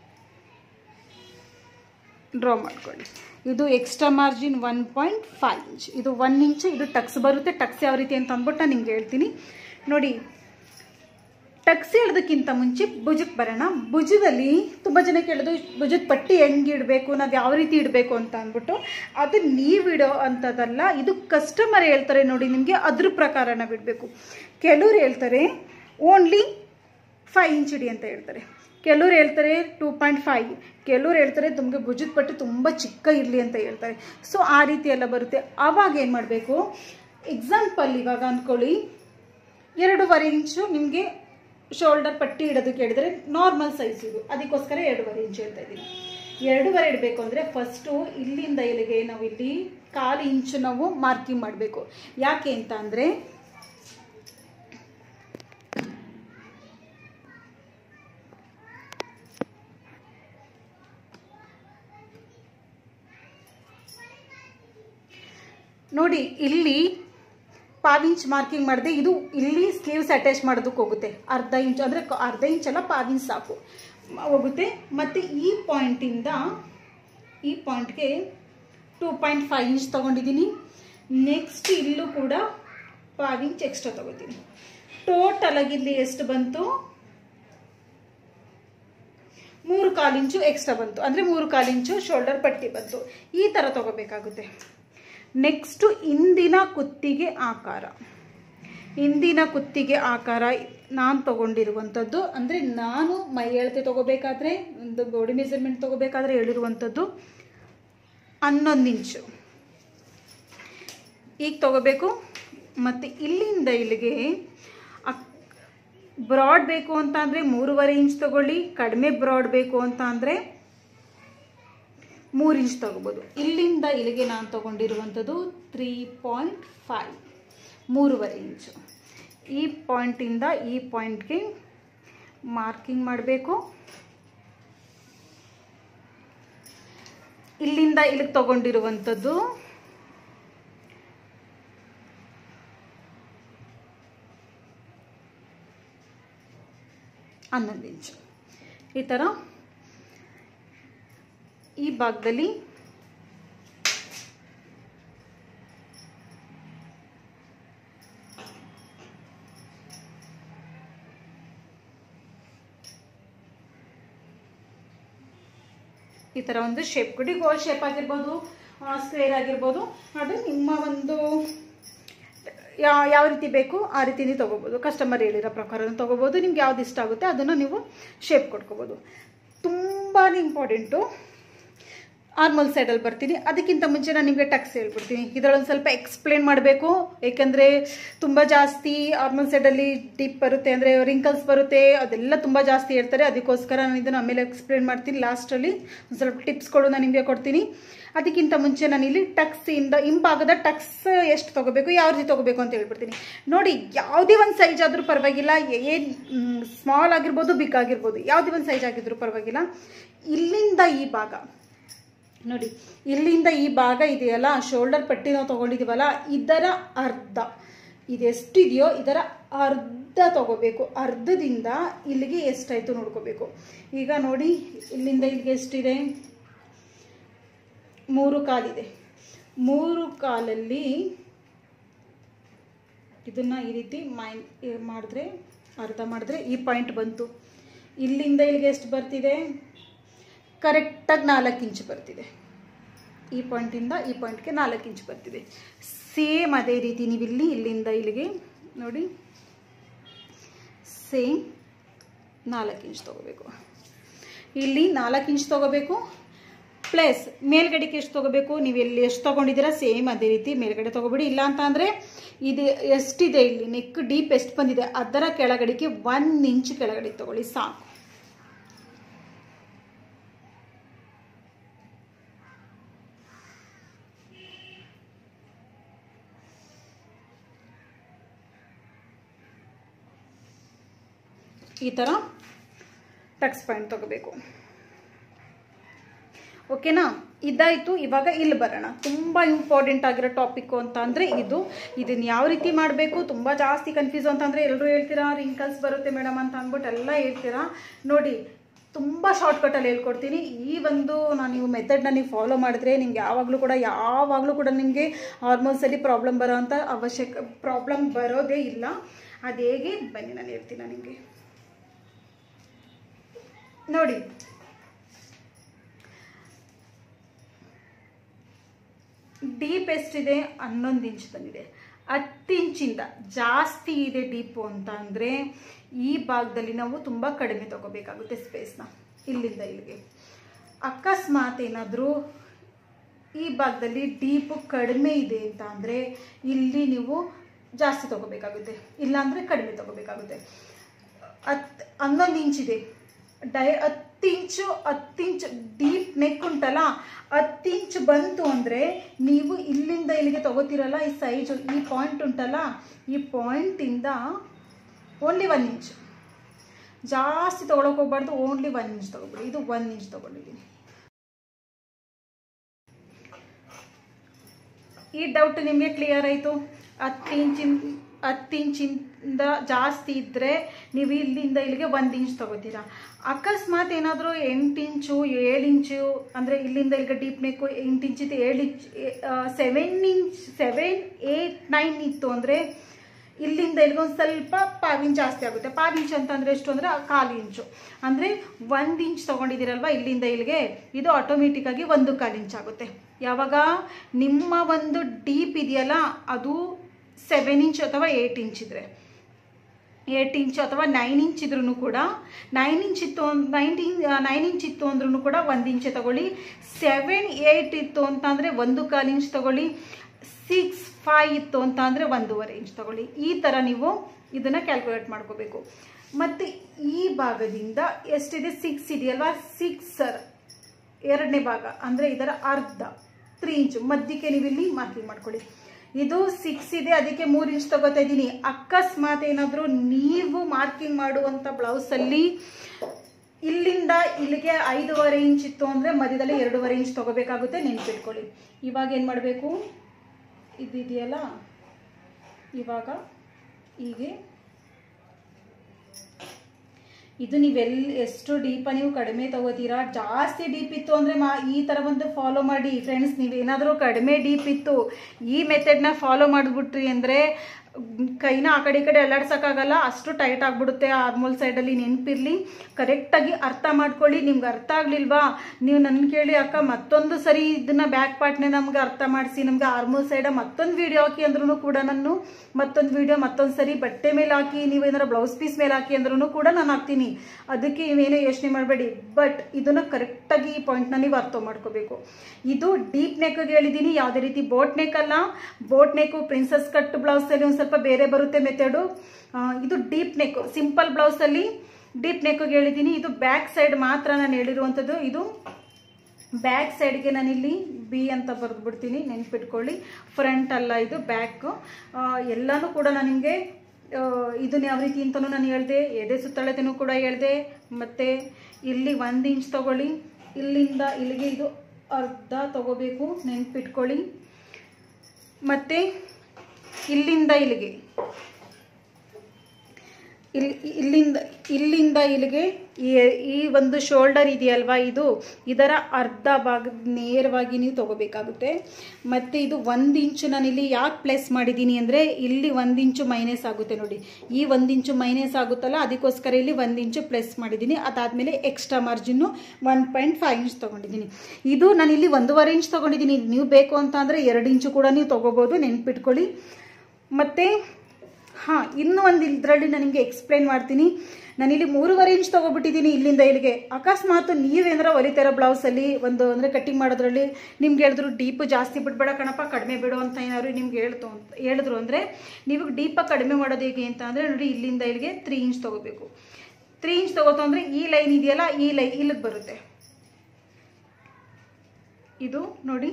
ಡ್ರಾ ಮಾಡ್ಕೊಳ್ಳಿ ಇದು extra margin one point five inch ಇದು ಒನ್ ಇಂಚ್ ಇದು ಟಕ್ಸ್ ಬರುತ್ತೆ ಟಕ್ಸ್ ಯಾವ ರೀತಿ ಅಂತ ಅಂದ್ಬಿಟ್ಟು ನಾನು ನಿಮ್ಗೆ ಹೇಳ್ತೀನಿ ನೋಡಿ ಟಕ್ಸ್ ಹೇಳೋದಕ್ಕಿಂತ ಮುಂಚೆ ಭುಜಕ್ಕೆ ಬರೋಣ ಭುಜದಲ್ಲಿ ತುಂಬ ಜನ ಕೇಳೋದು ಭುಜದ ಪಟ್ಟಿ ಹೆಂಗೆ ಇಡಬೇಕು ನಾವು ಯಾವ ರೀತಿ ಇಡಬೇಕು ಅಂತ ಅಂದ್ಬಿಟ್ಟು ಅದು ನೀವು ಇಡೋ ಅಂಥದ್ದಲ್ಲ ಇದು ಕಸ್ಟಮರ್ ಹೇಳ್ತಾರೆ ನೋಡಿ ನಿಮಗೆ ಅದ್ರ ಪ್ರಕಾರ ನಾವು ಇಡಬೇಕು ಕೆಲವ್ರು ಹೇಳ್ತಾರೆ ಓನ್ಲಿ ಫೈವ್ ಇಂಚ್ ಇಡಿ ಅಂತ ಹೇಳ್ತಾರೆ ಕೆಲವ್ರು ಹೇಳ್ತಾರೆ ಟೂ ಪಾಯಿಂಟ್ ಫೈವ್ ಕೆಲವ್ರು ಹೇಳ್ತಾರೆ ತಮಗೆ ಭುಜದ ಪಟ್ಟಿ ತುಂಬ ಚಿಕ್ಕ ಇರಲಿ ಅಂತ ಹೇಳ್ತಾರೆ ಸೊ ಆ ರೀತಿ ಎಲ್ಲ ಬರುತ್ತೆ ಆವಾಗ ಏನು ಮಾಡಬೇಕು ಎಕ್ಸಾಂಪಲ್ ಇವಾಗ ಅಂದ್ಕೊಳ್ಳಿ ಎರಡೂವರೆ ಇಂಚು ನಿಮಗೆ ಶೋಲ್ಡರ್ ಪಟ್ಟಿ ಇಡೋದಕ್ಕೆ ಹೇಳಿದ್ರೆ ನಾರ್ಮಲ್ ಸೈಜ್ ಇದು ಅದಕ್ಕೋಸ್ಕರ ಎರಡೂವರೆ ಇಂಚು ಹೇಳ್ತಾ ಇದ್ದೀನಿ ಎರಡೂವರೆ ಇಡಬೇಕು ಅಂದರೆ ಫಸ್ಟು ಇಲ್ಲಿಂದ ಇಲ್ಲಿಗೆ ನಾವು ಇಲ್ಲಿ ಕಾಲು ಇಂಚು ನಾವು ಮಾರ್ಕಿಂಗ್ ಮಾಡಬೇಕು ಯಾಕೆ ಅಂತ ಅಂದರೆ ನೋಡಿ ಇಲ್ಲಿ ಪಾವ್ ಇಂಚ್ ಮಾರ್ಕಿಂಗ್ ಮಾಡಿದೆ ಇದು ಇಲ್ಲಿ ಸ್ಲೀವ್ಸ್ ಅಟ್ಯಾಚ್ ಮಾಡೋದಕ್ಕೆ ಹೋಗುತ್ತೆ ಅರ್ಧ ಇಂಚ್ ಅಂದರೆ ಅರ್ಧ ಇಂಚ್ ಅಲ್ಲ ಪಾವ್ ಇಂಚ್ ಸಾಕು ಮ- ಹೋಗುತ್ತೆ ಮತ್ತು ಈ ಪಾಯಿಂಟಿಂದ ಈ ಪಾಯಿಂಟ್ಗೆ ಟೂ ಪಾಯಿಂಟ್ ಫೈವ್ ಇಂಚ್ ತೊಗೊಂಡಿದ್ದೀನಿ ನೆಕ್ಸ್ಟ್ ಇಲ್ಲೂ ಕೂಡ ಪಾವ್ ಇಂಚ್ ಎಕ್ಸ್ಟ್ರಾ ತೊಗೋತೀನಿ ಟೋಟಲ್ ಆಗಿ ಇಲ್ಲಿ ಎಷ್ಟು ಬಂತು ಮೂರು ಕಾಲು ಇಂಚು ಎಕ್ಸ್ಟ್ರಾ ಬಂತು ಅಂದರೆ ಮೂರು ಕಾಲು ಇಂಚು ಶೋಲ್ಡರ್ ಪಟ್ಟಿ ಬಂತು ಈ ಥರ ತೊಗೋಬೇಕಾಗುತ್ತೆ ನೆಕ್ಸ್ಟು ಇಂದಿನ ಕುತ್ತಿಗೆ ಆಕಾರ ಇಂದಿನ ಕುತ್ತಿಗೆ ಆಕಾರ ನಾನು ತೊಗೊಂಡಿರುವಂಥದ್ದು ಅಂದರೆ ನಾನು ಮೈ ಅಳತೆ ತೊಗೋಬೇಕಾದ್ರೆ ಒಂದು ಬಾಡಿ ಮೆಸರ್ಮೆಂಟ್ ತೊಗೋಬೇಕಾದ್ರೆ ಹೇಳಿರುವಂಥದ್ದು ಹನ್ನೊಂದು ಇಂಚು ಈಗ ತೊಗೋಬೇಕು ಮತ್ತು ಇಲ್ಲಿಂದ ಇಲ್ಲಿಗೆ ಬ್ರಾಡ್ ಬೇಕು ಅಂತ ಅಂದರೆ ಮೂರುವರೆ ಇಂಚ್ ತಗೊಳ್ಳಿ ಕಡಿಮೆ ಬ್ರಾಡ್ ಬೇಕು ಅಂತ ಅಂದರೆ ಮೂರು ಇಂಚ್ ತಗೋಬೋದು ಇಲ್ಲಿಂದ ಇಲ್ಲಿಗೆ ನಾನು ತಗೊಂಡಿರುವಂಥದ್ದು ತ್ರೀ ಪಾಯಿಂಟ್ ಫೈವ್ ಮೂರುವರೆ ಇಂಚು ಈ ಪಾಯಿಂಟಿಂದ ಈ ಪಾಯಿಂಟ್ಗೆ ಮಾರ್ಕಿಂಗ್ ಮಾಡಬೇಕು ಇಲ್ಲಿಂದ ಇಲ್ಲಿಗೆ ತಗೊಂಡಿರುವಂಥದ್ದು ಹನ್ನೊಂದು ಇಂಚು ಈ ಥರ ಈ ಭಾಗದಲ್ಲಿ ಈ ಥರ ಒಂದು ಶೇಪ್ ಕೊಡಿ ಗೋಲ್ ಶೇಪ್ ಆಗಿರ್ಬೋದು ಸ್ಕ್ವೇರ್ ಆಗಿರ್ಬೋದು ಅದು ನಿಮ್ಮ ಒಂದು ಯಾ ಯಾವ ರೀತಿ ಬೇಕು ಆ ರೀತಿನೇ ತೊಗೋಬೋದು ಕಸ್ಟಮರ್ ಹೇಳಿರೋ ಪ್ರಕಾರ ತೊಗೋಬೋದು ನಿಮ್ಗೆ ಯಾವ್ದು ಇಷ್ಟ ಆಗುತ್ತೆ ಅದನ್ನು ನೀವು ಶೇಪ್ ಕೊಟ್ಕೋಬೋದು ತುಂಬಾ ಇಂಪಾರ್ಟೆಂಟು ಆರ್ಮಲ್ ಸೈಡಲ್ಲಿ ಬರ್ತೀನಿ ಅದಕ್ಕಿಂತ ಮುಂಚೆ ನಾನು ನಿಮಗೆ ಟಕ್ಸ್ ಹೇಳ್ಬಿಡ್ತೀನಿ ಇದರೊಂದು ಸ್ವಲ್ಪ ಎಕ್ಸ್ಪ್ಲೇನ್ ಮಾಡಬೇಕು ಏಕೆಂದರೆ ತುಂಬ ಜಾಸ್ತಿ ಆರ್ಮಲ್ ಸೈಡಲ್ಲಿ ಡಿಪ್ ಬರುತ್ತೆ ಅಂದರೆ ರಿಂಕಲ್ಸ್ ಬರುತ್ತೆ ಅದೆಲ್ಲ ತುಂಬ ಜಾಸ್ತಿ ಹೇಳ್ತಾರೆ ಅದಕ್ಕೋಸ್ಕರ ನಾನು ಇದನ್ನು ಆಮೇಲೆ ಎಕ್ಸ್ಪ್ಲೇನ್ ಮಾಡ್ತೀನಿ ಲಾಸ್ಟಲ್ಲಿ ಒಂದು ಸ್ವಲ್ಪ ಟಿಪ್ಸ್ಗಳು ನಾನು ನಿಮಗೆ ಕೊಡ್ತೀನಿ ಅದಕ್ಕಿಂತ ಮುಂಚೆ ನಾನು ಇಲ್ಲಿ ಟಕ್ಸಿಂದ ಹಿಂಭಾಗದ ಟಕ್ಸ್ ಎಷ್ಟು ತೊಗೋಬೇಕು ಯಾವ ರೀತಿ ತೊಗೋಬೇಕು ಅಂತ ಹೇಳ್ಬಿಡ್ತೀನಿ ನೋಡಿ ಯಾವುದೇ ಒಂದು ಸೈಜ್ ಆದರೂ ಪರವಾಗಿಲ್ಲ ಏನು ಸ್ಮಾಲ್ ಆಗಿರ್ಬೋದು ಬಿಗ್ ಆಗಿರ್ಬೋದು ಯಾವುದೇ ಒಂದು ಸೈಜ್ ಆಗಿದ್ರೂ ಪರವಾಗಿಲ್ಲ ಇಲ್ಲಿಂದ ಈ ಭಾಗ ನೋಡಿ ಇಲ್ಲಿಂದ ಈ ಭಾಗ ಇದೆಯಲ್ಲ ಶೋಲ್ಡರ್ ಪಟ್ಟಿ ನಾವು ತೊಗೊಂಡಿದ್ದೀವಲ್ಲ ಇದರ ಅರ್ಧ ಇದೆಷ್ಟಿದೆಯೋ ಇದರ ಅರ್ಧ ತಗೋಬೇಕು ಅರ್ಧದಿಂದ ಇಲ್ಲಿಗೆ ಎಷ್ಟಾಯಿತು ನೋಡ್ಕೋಬೇಕು ಈಗ ನೋಡಿ ಇಲ್ಲಿಂದ ಇಲ್ಲಿಗೆ ಎಷ್ಟಿದೆ ಮೂರು ಕಾಲಿದೆ ಮೂರು ಕಾಲಲ್ಲಿ ಇದನ್ನು ಈ ರೀತಿ ಮೈನ್ ಮಾಡಿದ್ರೆ ಅರ್ಧ ಮಾಡಿದ್ರೆ ಈ ಪಾಯಿಂಟ್ ಬಂತು ಇಲ್ಲಿಂದ ಇಲ್ಲಿಗೆ ಎಷ್ಟು ಬರ್ತಿದೆ ಕರೆಕ್ಟಾಗಿ ನಾಲ್ಕು ಇಂಚು ಬರ್ತಿದೆ ಈ ಪಾಯಿಂಟಿಂದ ಈ ಪಾಯಿಂಟ್ಗೆ ನಾಲ್ಕು ಇಂಚು ಬರ್ತಿದೆ ಸೇಮ್ ಅದೇ ರೀತಿ ನೀವು ಇಲ್ಲಿ ಇಲ್ಲಿಂದ ಇಲ್ಲಿಗೆ ನೋಡಿ ಸೇಮ್ ನಾಲ್ಕು ಇಂಚ್ ತೊಗೋಬೇಕು ಇಲ್ಲಿ ನಾಲ್ಕು ಇಂಚ್ ತೊಗೋಬೇಕು ಪ್ಲಸ್ ಮೇಲ್ಗಡೆಗೆ ಎಷ್ಟು ತೊಗೋಬೇಕು ನೀವು ಎಲ್ಲಿ ಎಷ್ಟು ತೊಗೊಂಡಿದ್ದೀರಾ ಸೇಮ್ ಅದೇ ರೀತಿ ಮೇಲ್ಗಡೆ ತೊಗೋಬೇಡಿ ಇಲ್ಲ ಅಂತ ಅಂದರೆ ಇದು ಎಷ್ಟಿದೆ ಇಲ್ಲಿ ನೆಕ್ ಡೀಪ್ ಎಷ್ಟು ಬಂದಿದೆ ಅದರ ಕೆಳಗಡೆಗೆ ಒನ್ ಇಂಚ್ ಕೆಳಗಡೆ ತೊಗೊಳ್ಳಿ ಸಾಕು ಈ ಥರ ಟಕ್ಸ್ ಪಾಯಿಂಟ್ ತಗೋಬೇಕು ಓಕೆನಾ ಇದಾಯಿತು ಇವಾಗ ಇಲ್ಲಿ ಬರೋಣ ತುಂಬ ಇಂಪಾರ್ಟೆಂಟ್ ಆಗಿರೋ ಟಾಪಿಕ್ಕು ಅಂತ ಅಂದರೆ ಇದು ಇದನ್ನು ಯಾವ ರೀತಿ ಮಾಡಬೇಕು ತುಂಬ ಜಾಸ್ತಿ ಕನ್ಫ್ಯೂಸ್ ಅಂತಂದರೆ ಎಲ್ಲರೂ ಹೇಳ್ತೀರಾ ರಿಂಕಲ್ಸ್ ಬರುತ್ತೆ ಮೇಡಮ್ ಅಂತ ಅಂದ್ಬಿಟ್ಟು ಎಲ್ಲ ಹೇಳ್ತೀರಾ ನೋಡಿ ತುಂಬ ಶಾರ್ಟ್ಕಟಲ್ಲಿ ಹೇಳ್ಕೊಡ್ತೀನಿ ಈ ಒಂದು ನಾನು ನೀವು ಮೆಥಡ್ನ ನೀವು ಫಾಲೋ ಮಾಡಿದ್ರೆ ನಿಮ್ಗೆ ಯಾವಾಗಲೂ ಕೂಡ ಯಾವಾಗಲೂ ಕೂಡ ನಿಮಗೆ ಹಾರ್ಮೋನ್ಸಲ್ಲಿ ಪ್ರಾಬ್ಲಮ್ ಬರೋ ಅಂಥ ಅವಶ್ಯಕ ಪ್ರಾಬ್ಲಮ್ ಬರೋದೇ ಇಲ್ಲ ಅದು ಹೇಗೆ ಬನ್ನಿ ನಾನು ಹೇಳ್ತೀನಿ ನಿಮಗೆ ನೋಡಿ ಡೀಪ್ ಎಷ್ಟಿದೆ ಹನ್ನೊಂದು ಇಂಚ್ ಬಂದಿದೆ ಹತ್ತು ಇಂಚಿಂದ ಜಾಸ್ತಿ ಇದೆ ಡೀಪು ಅಂತ ಅಂದರೆ ಈ ಭಾಗದಲ್ಲಿ ನಾವು ತುಂಬ ಕಡಿಮೆ ತಗೋಬೇಕಾಗುತ್ತೆ ಸ್ಪೇಸ್ನ ಇಲ್ಲಿಂದ ಇಲ್ಲಿಗೆ ಅಕಸ್ಮಾತ್ ಏನಾದರೂ ಈ ಭಾಗದಲ್ಲಿ ಡೀಪು ಕಡಿಮೆ ಇದೆ ಅಂತ ಅಂದರೆ ಇಲ್ಲಿ ನೀವು ಜಾಸ್ತಿ ತಗೋಬೇಕಾಗುತ್ತೆ ಇಲ್ಲಾಂದರೆ ಕಡಿಮೆ ತಗೋಬೇಕಾಗುತ್ತೆ ಹತ್ತು ಹನ್ನೊಂದು ಇಂಚಿದೆ ಡೈ ಹತ್ತು ಇಂಚು ಹತ್ತು ಇಂಚ್ ಡೀಪ್ ನೆಕ್ ಉಂಟಲ್ಲ ಹತ್ತು ಇಂಚ್ ಬಂತು ಅಂದರೆ ನೀವು ಇಲ್ಲಿಂದ ಇಲ್ಲಿಗೆ ತಗೋತಿರಲ್ಲ ಈ ಸೈಜು ಈ ಪಾಯಿಂಟ್ ಉಂಟಲ್ಲ ಈ ಪಾಯಿಂಟಿಂದ ಓನ್ಲಿ ಒನ್ ಇಂಚ್ ಜಾಸ್ತಿ ತೊಗೊಳಕ್ಕೆ ಹೋಗ್ಬಾರ್ದು ಓನ್ಲಿ ಒನ್ ಇಂಚ್ ತೊಗೊಬಿಡಿ ಇದು ಒನ್ ಇಂಚ್ ತೊಗೊಂಡಿದ್ದೀನಿ ಈ ಡೌಟ್ ನಿಮಗೆ ಕ್ಲಿಯರ್ ಆಯಿತು ಹತ್ತು ಇಂಚಿನ ಹತ್ತು ಇಂಚಿಂದ ಜಾಸ್ತಿ ಇದ್ದರೆ ನೀವು ಇಲ್ಲಿಂದ ಇಲ್ಲಿಗೆ ಒಂದು ಇಂಚ್ ತೊಗೋತೀರಾ ಅಕಸ್ಮಾತ್ ಏನಾದರೂ ಎಂಟು ಇಂಚು ಏಳು ಇಂಚು ಅಂದರೆ ಇಲ್ಲಿಂದ ಇಲ್ಲಿಗೆ ಡೀಪ್ ನೆಕ್ಕು ಎಂಟು ಇಂಚಿದ್ದು ಏಳು inch seven inch seven eight nine ಇತ್ತು ಅಂದರೆ ಇಲ್ಲಿಂದ ಇಲ್ಲಿಗೆ ಒಂದು ಸ್ವಲ್ಪ ಪಾವು ಇಂಚ್ ಜಾಸ್ತಿ ಆಗುತ್ತೆ ಪಾವು ಇಂಚ್ ಅಂತಂದರೆ ಎಷ್ಟು ಅಂದರೆ ಕಾಲು ಇಂಚು ಅಂದರೆ ಒಂದು ಇಂಚ್ ತೊಗೊಂಡಿದ್ದೀರಲ್ವ ಇಲ್ಲಿಂದ ಇಲ್ಲಿಗೆ ಇದು ಆಟೋಮೆಟಿಕ್ಕಾಗಿ ಒಂದು ಕಾಲು ಇಂಚ್ ಆಗುತ್ತೆ ಯಾವಾಗ ನಿಮ್ಮ ಒಂದು ಡೀಪ್ ಇದೆಯಲ್ಲ ಅದು ಸೆವೆನ್ ಇಂಚ್ ಅಥವಾ ಏಯ್ಟ್ ಇಂಚ್ ಇದ್ರೆ ಏಯ್ಟ್ ಇಂಚ್ ಅಥವಾ ನೈನ್ ಇಂಚ್ ಇದ್ರೂ ಕೂಡ ನೈನ್ ಇಂಚ್ ಇತ್ತು ನೈನ್ಟೀನ್ ನೈನ್ ಇಂಚ್ ಇತ್ತು ಅಂದ್ರೂ ಕೂಡ ಒಂದು ಇಂಚೆ ತಗೊಳ್ಳಿ ಸೆವೆನ್ ಏಯ್ಟ್ ಇತ್ತು ಅಂತ ಅಂದರೆ ಒಂದು ಕಾಲು ಇಂಚ್ ತಗೊಳ್ಳಿ ಸಿಕ್ಸ್ ಫೈ ಇತ್ತು ಅಂತ ಅಂದರೆ ಒಂದೂವರೆ ಇಂಚ್ ತಗೊಳ್ಳಿ ಈ ಥರ ನೀವು ಇದನ್ನು ಕ್ಯಾಲ್ಕುಲೇಟ್ ಮಾಡ್ಕೋಬೇಕು ಮತ್ತು ಈ ಭಾಗದಿಂದ ಎಷ್ಟಿದೆ ಸಿಕ್ಸ್ ಇದೆಯಲ್ವಾ ಸಿಕ್ಸ್ ಎರಡನೇ ಭಾಗ ಅಂದರೆ ಇದರ ಅರ್ಧ ತ್ರೀ ಇಂಚು ಮಧ್ಯಕ್ಕೆ ನೀವು ಇಲ್ಲಿ ಮಾರ್ಕಿಂಗ್ ಮಾಡ್ಕೊಳ್ಳಿ ಇದು ಸಿಕ್ಸ್ ಇದೆ ಅದಕ್ಕೆ ಮೂರು ಇಂಚ್ ತಗೋತಾ ಇದ್ದೀನಿ ಅಕಸ್ಮಾತ್ ಏನಾದರೂ ನೀವು ಮಾರ್ಕಿಂಗ್ ಮಾಡುವಂಥ ಬ್ಲೌಸಲ್ಲಿ ಇಲ್ಲಿಂದ ಇಲ್ಲಿಗೆ ಐದೂವರೆ ಇಂಚ್ ಇತ್ತು ಅಂದರೆ ಮಧ್ಯದಲ್ಲಿ ಎರಡೂವರೆ ಇಂಚ್ ತಗೋಬೇಕಾಗುತ್ತೆ ನೆನ್ಪಿಟ್ಕೊಳ್ಳಿ ಇವಾಗ ಏನು ಮಾಡಬೇಕು ಇದಿದೆಯಲ್ಲ ಇವಾಗ ಹೀಗೆ ಇದು ನೀವೆಲ್ಲಿ ಎಷ್ಟು ಡೀಪ ನೀವು ಕಡಿಮೆ ತಗೋತೀರಾ ಜಾಸ್ತಿ ಡೀಪ್ ಇತ್ತು ಅಂದರೆ ಮಾ ಈ ಥರ ಒಂದು ಫಾಲೋ ಮಾಡಿ ಫ್ರೆಂಡ್ಸ್ ನೀವೇನಾದರೂ ಕಡಿಮೆ ಡೀಪ್ ಇತ್ತು ಈ ಮೆಥಡ್ನ ಫಾಲೋ ಮಾಡಿಬಿಟ್ರಿ ಅಂದರೆ ಕೈನ ಆ ಕಡೆ ಈ ಕಡೆ ಅಲ್ಲಾಡ್ಸೋಕ್ಕಾಗಲ್ಲ ಅಷ್ಟು ಟೈಟ್ ಆಗಿಬಿಡುತ್ತೆ ಆರ್ಮೋಲ್ ಸೈಡಲ್ಲಿ ನೆನಪಿರಲಿ ಕರೆಕ್ಟಾಗಿ ಅರ್ಥ ಮಾಡ್ಕೊಳ್ಳಿ ನಿಮ್ಗೆ ಅರ್ಥ ಆಗಲಿಲ್ವಾ ನೀವು ನನ್ನ ಕೇಳಿ ಅಕ್ಕ ಮತ್ತೊಂದು ಸರಿ ಇದನ್ನು ಬ್ಯಾಕ್ ಪಾರ್ಟ್ನೇ ನಮ್ಗೆ ಅರ್ಥ ಮಾಡಿಸಿ ನಮ್ಗೆ ಆರ್ಮೋಲ್ ಸೈಡ ಮತ್ತೊಂದು ವೀಡಿಯೋ ಹಾಕಿ ಅಂದ್ರೂ ಕೂಡ ನಾನು ಮತ್ತೊಂದು ವೀಡಿಯೋ ಮತ್ತೊಂದು ಸರಿ ಬಟ್ಟೆ ಮೇಲೆ ಹಾಕಿ ನೀವೇನಾರು ಬ್ಲೌಸ್ ಪೀಸ್ ಮೇಲೆ ಹಾಕಿ ಅಂದ್ರೂ ಕೂಡ ನಾನು ಹಾಕ್ತೀನಿ ಅದಕ್ಕೆ ನೀವೇನೇ ಯೋಚನೆ ಮಾಡಬೇಡಿ ಬಟ್ ಇದನ್ನು ಕರೆಕ್ಟಾಗಿ ಈ ಪಾಯಿಂಟ್ನ ನೀವು ಅರ್ಥ ಮಾಡ್ಕೋಬೇಕು ಇದು ಡೀಪ್ ನೆಕ್ಗೆ ಹೇಳಿದ್ದೀನಿ ಯಾವುದೇ ರೀತಿ ಬೋಟ್ ನೆಕ್ ಅಲ್ಲ ಬೋಟ್ ನೆಕ್ಕು ಪ್ರಿನ್ಸಸ್ ಕಟ್ ಬ್ಲೌಸಲ್ಲಿ ಒಂದು ಸ್ವಲ್ಪ ಬೇರೆ ಬರುತ್ತೆ ಮೆಥಡು ಇದು ಡೀಪ್ ನೆಕ್ ಸಿಂಪಲ್ ಬ್ಲೌಸಲ್ಲಿ ಡೀಪ್ ನೆಕ್ಗೆ ಹೇಳಿದ್ದೀನಿ ಇದು ಬ್ಯಾಕ್ ಸೈಡ್ ಮಾತ್ರ ನಾನು ಹೇಳಿರುವಂಥದ್ದು ಇದು ಬ್ಯಾಕ್ ಸೈಡ್ಗೆ ನಾನಿಲ್ಲಿ ಬಿ ಅಂತ ಬರೆದ್ಬಿಡ್ತೀನಿ ನೆನ್ಪಿಟ್ಕೊಳ್ಳಿ ಫ್ರಂಟ್ ಅಲ್ಲ ಇದು ಬ್ಯಾಕು ಎಲ್ಲನೂ ಕೂಡ ನಾನು ನಿಮಗೆ ಇದನ್ನ ಯಾವ ರೀತಿ ಅಂತಲೂ ನಾನು ಹೇಳಿದೆ ಎದೆ ಸುತ್ತಳತೆನೂ ಕೂಡ ಹೇಳಿದೆ ಮತ್ತು ಇಲ್ಲಿ ಒಂದು ಇಂಚ್ ತಗೊಳ್ಳಿ ಇಲ್ಲಿಂದ ಇಲ್ಲಿಗೆ ಇದು ಅರ್ಧ ತಗೋಬೇಕು ನೆನ್ಪಿಟ್ಕೊಳ್ಳಿ ಮತ್ತು ಇಲ್ಲಿಂದ ಇಲ್ಲಿಗೆ ಇಲ್ಲಿ ಇಲ್ಲಿಂದ ಇಲ್ಲಿಂದ ಇಲ್ಲಿಗೆ ಈ ಈ ಒಂದು ಶೋಲ್ಡರ್ ಇದೆಯಲ್ವಾ ಇದು ಇದರ ಅರ್ಧ ಭಾಗ ನೇರವಾಗಿ ನೀವು ತಗೋಬೇಕಾಗುತ್ತೆ ಮತ್ತು ಇದು ಒಂದು ಇಂಚು ನಾನಿಲ್ಲಿ ಯಾಕೆ ಪ್ಲಸ್ ಮಾಡಿದ್ದೀನಿ ಅಂದರೆ ಇಲ್ಲಿ ಒಂದು ಇಂಚು ಮೈನಸ್ ಆಗುತ್ತೆ ನೋಡಿ ಈ ಒಂದು ಇಂಚು ಮೈನಸ್ ಆಗುತ್ತಲ್ಲ ಅದಕ್ಕೋಸ್ಕರ ಇಲ್ಲಿ ಒಂದು ಇಂಚು ಪ್ಲಸ್ ಮಾಡಿದ್ದೀನಿ ಅದಾದಮೇಲೆ ಎಕ್ಸ್ಟ್ರಾ ಮಾರ್ಜಿನ್ನು ಒನ್ ಪಾಯಿಂಟ್ ಫೈವ್ ಇಂಚ್ ತೊಗೊಂಡಿದ್ದೀನಿ ಇದು ನಾನು ಇಲ್ಲಿ ಒಂದೂವರೆ ಇಂಚ್ ತೊಗೊಂಡಿದ್ದೀನಿ ನೀವು ಬೇಕು ಅಂತ ಅಂದರೆ ಎರಡು ಇಂಚು ಕೂಡ ನೀವು ತೊಗೋಬೋದು ನೆನ್ಪಿಟ್ಕೊಳ್ಳಿ ಮತ್ತು ಹಾಂ ಇನ್ನೂ ಒಂದು ಇದರಲ್ಲಿ ನಾನು ನಿಮಗೆ ಎಕ್ಸ್ಪ್ಲೈನ್ ಮಾಡ್ತೀನಿ ನಾನಿಲ್ಲಿ ಮೂರುವರೆ ಇಂಚ್ ತೊಗೊಬಿಟ್ಟಿದ್ದೀನಿ ಇಲ್ಲಿಂದ ಇಲ್ಲಿಗೆ ಅಕಸ್ಮಾತ್ ನೀವೇನಾರ ಹೊಲಿತಾರ ಬ್ಲೌಸಲ್ಲಿ ಒಂದು ಅಂದರೆ ಕಟ್ಟಿಂಗ್ ಮಾಡೋದ್ರಲ್ಲಿ ನಿಮ್ಗೆ ಹೇಳಿದ್ರು ಡೀಪು ಜಾಸ್ತಿ ಬಿಡಬೇಡ ಕಣಪ್ಪ ಕಡಿಮೆ ಬಿಡು ಅಂತ ಏನಾದ್ರು ನಿಮ್ಗೆ ಹೇಳ್ತು ಅಂತ ಹೇಳಿದ್ರು ಅಂದರೆ ನೀವು ಡೀಪಾಗಿ ಕಡಿಮೆ ಮಾಡೋದು ಹೇಗೆ ಅಂತ ಅಂದರೆ ನೋಡಿ ಇಲ್ಲಿಂದ ಇಲ್ಲಿಗೆ ತ್ರೀ ಇಂಚ್ ತೊಗೋಬೇಕು ತ್ರೀ ಇಂಚ್ ತೊಗೋತು ಅಂದರೆ ಈ ಲೈನ್ ಇದೆಯಲ್ಲ ಈ ಲೈ ಇಲ್ಲಿಗೆ ಬರುತ್ತೆ ಇದು ನೋಡಿ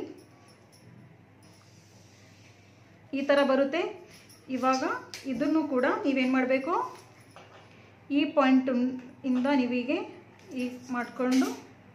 ಈ ಥರ ಬರುತ್ತೆ ಇವಾಗ ಇದನ್ನು ಕೂಡ ನೀವೇನು ಮಾಡಬೇಕು ಈ ಪಾಯಿಂಟ್ ಇಂದ ನೀವೀಗೆ ಈ ಮಾಡಿಕೊಂಡು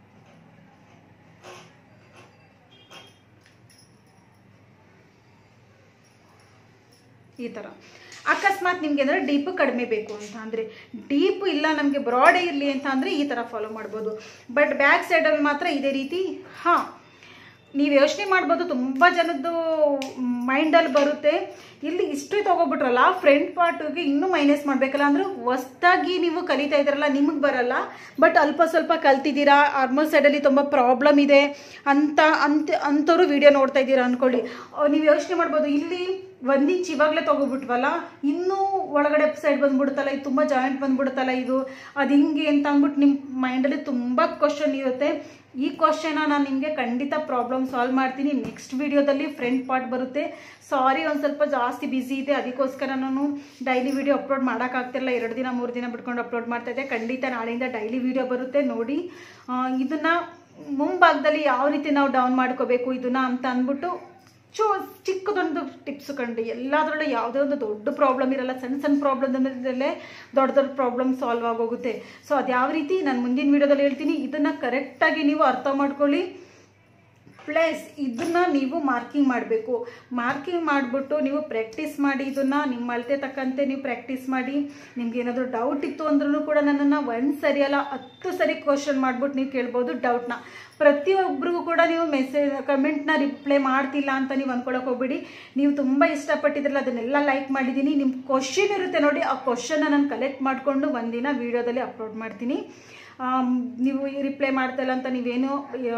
ಈ ಥರ ಅಕಸ್ಮಾತ್ ನಿಮಗೆ ಅಂದರೆ ಡೀಪು ಕಡಿಮೆ ಬೇಕು ಅಂತ ಅಂದರೆ ಡೀಪು ಇಲ್ಲ ನಮಗೆ ಬ್ರಾಡೇ ಇರಲಿ ಅಂತ ಅಂದರೆ ಈ ಥರ ಫಾಲೋ ಮಾಡ್ಬೋದು ಬಟ್ ಬ್ಯಾಕ್ ಸೈಡಲ್ಲಿ ಮಾತ್ರ ಇದೇ ರೀತಿ ಹಾಂ ನೀವು ಯೋಚನೆ ಮಾಡ್ಬೋದು ತುಂಬ ಜನದ್ದು ಮೈಂಡಲ್ಲಿ ಬರುತ್ತೆ ಇಲ್ಲಿ ಇಷ್ಟೇ ತೊಗೊಬಿಟ್ರಲ್ಲ ಫ್ರಂಟ್ ಪಾರ್ಟಿಗೆ ಇನ್ನೂ ಮೈನಸ್ ಮಾಡಬೇಕಲ್ಲ ಅಂದ್ರೆ ಹೊಸ್ದಾಗಿ ನೀವು ಕಲಿತಾ ಇದ್ದೀರಲ್ಲ ನಿಮಗೆ ಬರಲ್ಲ ಬಟ್ ಅಲ್ಪ ಸ್ವಲ್ಪ ಕಲ್ತಿದ್ದೀರಾ ಆರ್ಮಲ್ ಸೈಡಲ್ಲಿ ತುಂಬ ಪ್ರಾಬ್ಲಮ್ ಇದೆ ಅಂತ ಅಂತ ಅಂಥವ್ರು ವಿಡಿಯೋ ನೋಡ್ತಾ ಇದ್ದೀರಾ ಅಂದ್ಕೊಳ್ಳಿ ನೀವು ಯೋಚನೆ ಮಾಡ್ಬೋದು ಇಲ್ಲಿ ಒಂದು ಇಂಚ್ ಇವಾಗಲೇ ತೊಗೊಬಿಟ್ವಲ್ಲ ಇನ್ನೂ ಒಳಗಡೆ ಸೈಡ್ ಬಂದ್ಬಿಡುತ್ತಲ್ಲ ಇದು ತುಂಬ ಜಾಯಿಂಟ್ ಬಂದ್ಬಿಡುತ್ತಲ್ಲ ಇದು ಅದು ಹಿಂಗೆ ಅಂತ ಅಂದ್ಬಿಟ್ಟು ನಿಮ್ಮ ಮೈಂಡಲ್ಲಿ ತುಂಬ ಕ್ವಶನ್ ಇರುತ್ತೆ ಈ ಕ್ವಶನ ನಾನು ನಿಮಗೆ ಖಂಡಿತ ಪ್ರಾಬ್ಲಮ್ ಸಾಲ್ವ್ ಮಾಡ್ತೀನಿ ನೆಕ್ಸ್ಟ್ ವಿಡಿಯೋದಲ್ಲಿ ಫ್ರಂಟ್ ಪಾರ್ಟ್ ಬರುತ್ತೆ ಸಾರಿ ಒಂದು ಸ್ವಲ್ಪ ಜಾಸ್ತಿ ಬ್ಯುಸಿ ಇದೆ ಅದಕ್ಕೋಸ್ಕರ ನಾನು ಡೈಲಿ ವಿಡಿಯೋ ಅಪ್ಲೋಡ್ ಮಾಡೋಕ್ಕಾಗ್ತಿಲ್ಲ ಎರಡು ದಿನ ಮೂರು ದಿನ ಬಿಟ್ಕೊಂಡು ಅಪ್ಲೋಡ್ ಮಾಡ್ತಾ ಇದ್ದೆ ಖಂಡಿತ ನಾಳೆಯಿಂದ ಡೈಲಿ ವಿಡಿಯೋ ಬರುತ್ತೆ ನೋಡಿ ಇದನ್ನು ಮುಂಭಾಗದಲ್ಲಿ ಯಾವ ರೀತಿ ನಾವು ಡೌನ್ ಮಾಡ್ಕೋಬೇಕು ಇದನ್ನ ಅಂತ ಅಂದ್ಬಿಟ್ಟು ಚೋ ಚಿಕ್ಕದೊಂದು ಟಿಪ್ಸ್ ಕಂಡು ಎಲ್ಲದರಲ್ಲೂ ಯಾವುದೇ ಒಂದು ದೊಡ್ಡ ಪ್ರಾಬ್ಲಮ್ ಇರಲ್ಲ ಸಣ್ಣ ಸಣ್ಣ ಪ್ರಾಬ್ಲಮ್ದಲ್ಲೇ ದೊಡ್ಡ ದೊಡ್ಡ ಪ್ರಾಬ್ಲಮ್ ಸಾಲ್ವ್ ಆಗೋಗುತ್ತೆ ಸೊ ಅದು ಯಾವ ರೀತಿ ನಾನು ಮುಂದಿನ ವೀಡಿಯೋದಲ್ಲಿ ಹೇಳ್ತೀನಿ ಇದನ್ನು ಕರೆಕ್ಟಾಗಿ ನೀವು ಅರ್ಥ ಮಾಡ್ಕೊಳ್ಳಿ ಪ್ಲಸ್ ಇದನ್ನ ನೀವು ಮಾರ್ಕಿಂಗ್ ಮಾಡಬೇಕು ಮಾರ್ಕಿಂಗ್ ಮಾಡಿಬಿಟ್ಟು ನೀವು ಪ್ರಾಕ್ಟೀಸ್ ಮಾಡಿ ಇದನ್ನು ನಿಮ್ಮ ಅಳತೆ ತಕ್ಕಂತೆ ನೀವು ಪ್ರಾಕ್ಟೀಸ್ ಮಾಡಿ ನಿಮ್ಗೆ ಏನಾದರೂ ಡೌಟ್ ಇತ್ತು ಅಂದ್ರೂ ಕೂಡ ನನ್ನನ್ನು ಒಂದು ಸರಿ ಅಲ್ಲ ಹತ್ತು ಸರಿ ಕ್ವಶನ್ ಮಾಡ್ಬಿಟ್ಟು ನೀವು ಕೇಳ್ಬೋದು ಡೌಟ್ನ ಪ್ರತಿಯೊಬ್ಬರಿಗೂ ಕೂಡ ನೀವು ಮೆಸೇಜ್ ಕಮೆಂಟ್ನ ರಿಪ್ಲೈ ಮಾಡ್ತಿಲ್ಲ ಅಂತ ನೀವು ಅಂದ್ಕೊಳಕ್ಕೆ ಹೋಗ್ಬೇಡಿ ನೀವು ತುಂಬ ಇಷ್ಟಪಟ್ಟಿದ್ರಲ್ಲ ಅದನ್ನೆಲ್ಲ ಲೈಕ್ ಮಾಡಿದ್ದೀನಿ ನಿಮ್ಮ ಕ್ವಶನ್ ಇರುತ್ತೆ ನೋಡಿ ಆ ಕ್ವಶನ್ನ ನಾನು ಕಲೆಕ್ಟ್ ಮಾಡಿಕೊಂಡು ಒಂದಿನ ವೀಡಿಯೋದಲ್ಲಿ ಅಪ್ಲೋಡ್ ಮಾಡ್ತೀನಿ ನೀವು ರಿಪ್ಲೈ ಮಾಡ್ತಾಯಿಲ್ಲ ಅಂತ ನೀವೇನು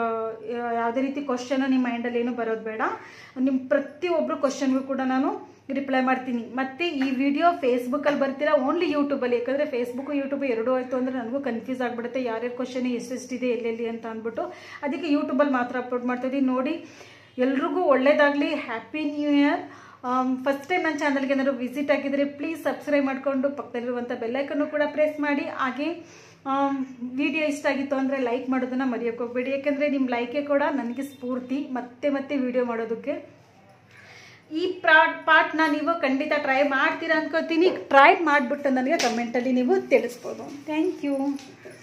ಯಾವುದೇ ರೀತಿ ಕ್ವಶನ್ ನಿಮ್ಮ ಮೈಂಡಲ್ಲಿ ಏನು ಬರೋದು ಬೇಡ ನಿಮ್ಮ ಪ್ರತಿಯೊಬ್ಬರು ಕ್ವಶನ್ಗೂ ಕೂಡ ನಾನು ರಿಪ್ಲೈ ಮಾಡ್ತೀನಿ ಮತ್ತು ಈ ವಿಡಿಯೋ ಫೇಸ್ಬುಕ್ಕಲ್ಲಿ ಬರ್ತೀರಾ ಓನ್ಲಿ ಯೂಟ್ಯೂಬಲ್ಲಿ ಯಾಕಂದರೆ ಫೇಸ್ಬುಕ್ಕು ಯೂಟ್ಯೂಬ್ ಎರಡೂ ಆಯಿತು ಅಂದರೆ ನನಗೂ ಕನ್ಫ್ಯೂಸ್ ಆಗಿಬಿಡುತ್ತೆ ಯಾರ್ಯಾರ ಕ್ವಶನ್ ಎಷ್ಟೆಷ್ಟಿದೆ ಎಲ್ಲೆಲ್ಲಿ ಅಂತ ಅಂದ್ಬಿಟ್ಟು ಅದಕ್ಕೆ ಯೂಟ್ಯೂಬಲ್ಲಿ ಮಾತ್ರ ಅಪ್ಲೋಡ್ ಮಾಡ್ತಾಯಿದ್ದೀನಿ ನೋಡಿ ಎಲ್ರಿಗೂ ಒಳ್ಳೇದಾಗಲಿ happy new year first time ನನ್ನ ಚಾನಲ್ಗೆ ಏನಾದ್ರು ವಿಸಿಟ್ ಆಗಿದ್ರೆ ಪ್ಲೀಸ್ ಸಬ್ಸ್ಕ್ರೈಬ್ ಮಾಡಿಕೊಂಡು ಪಕ್ಕದಲ್ಲಿರುವಂಥ ಬೆಲ್ಲೈಕನ್ನು ಕೂಡ ಪ್ರೆಸ್ ಮಾಡಿ ಹಾಗೆ ವಿಡಿಯೋ ಇಷ್ಟ ಆಗಿತ್ತು ಅಂದರೆ ಲೈಕ್ ಮಾಡೋದನ್ನು ಮರೆಯೋಕೆ ಹೋಗ್ಬೇಡಿ ಯಾಕಂದರೆ ನಿಮ್ಮ ಲೈಕೆ ಕೂಡ ನನಗೆ ಸ್ಫೂರ್ತಿ ಮತ್ತೆ ಮತ್ತೆ ವಿಡಿಯೋ ಮಾಡೋದಕ್ಕೆ ಈ ಪ್ರಾಟ್ ಪಾರ್ಟ್ನ ನೀವು ಖಂಡಿತ ಟ್ರೈ ಮಾಡ್ತೀರಾ ಅನ್ಕೋತೀನಿ ಟ್ರೈ ಮಾಡಿಬಿಟ್ಟು ನನಗೆ ಕಮೆಂಟಲ್ಲಿ ನೀವು ತಿಳಿಸ್ಬೋದು ಥ್ಯಾಂಕ್ ಯು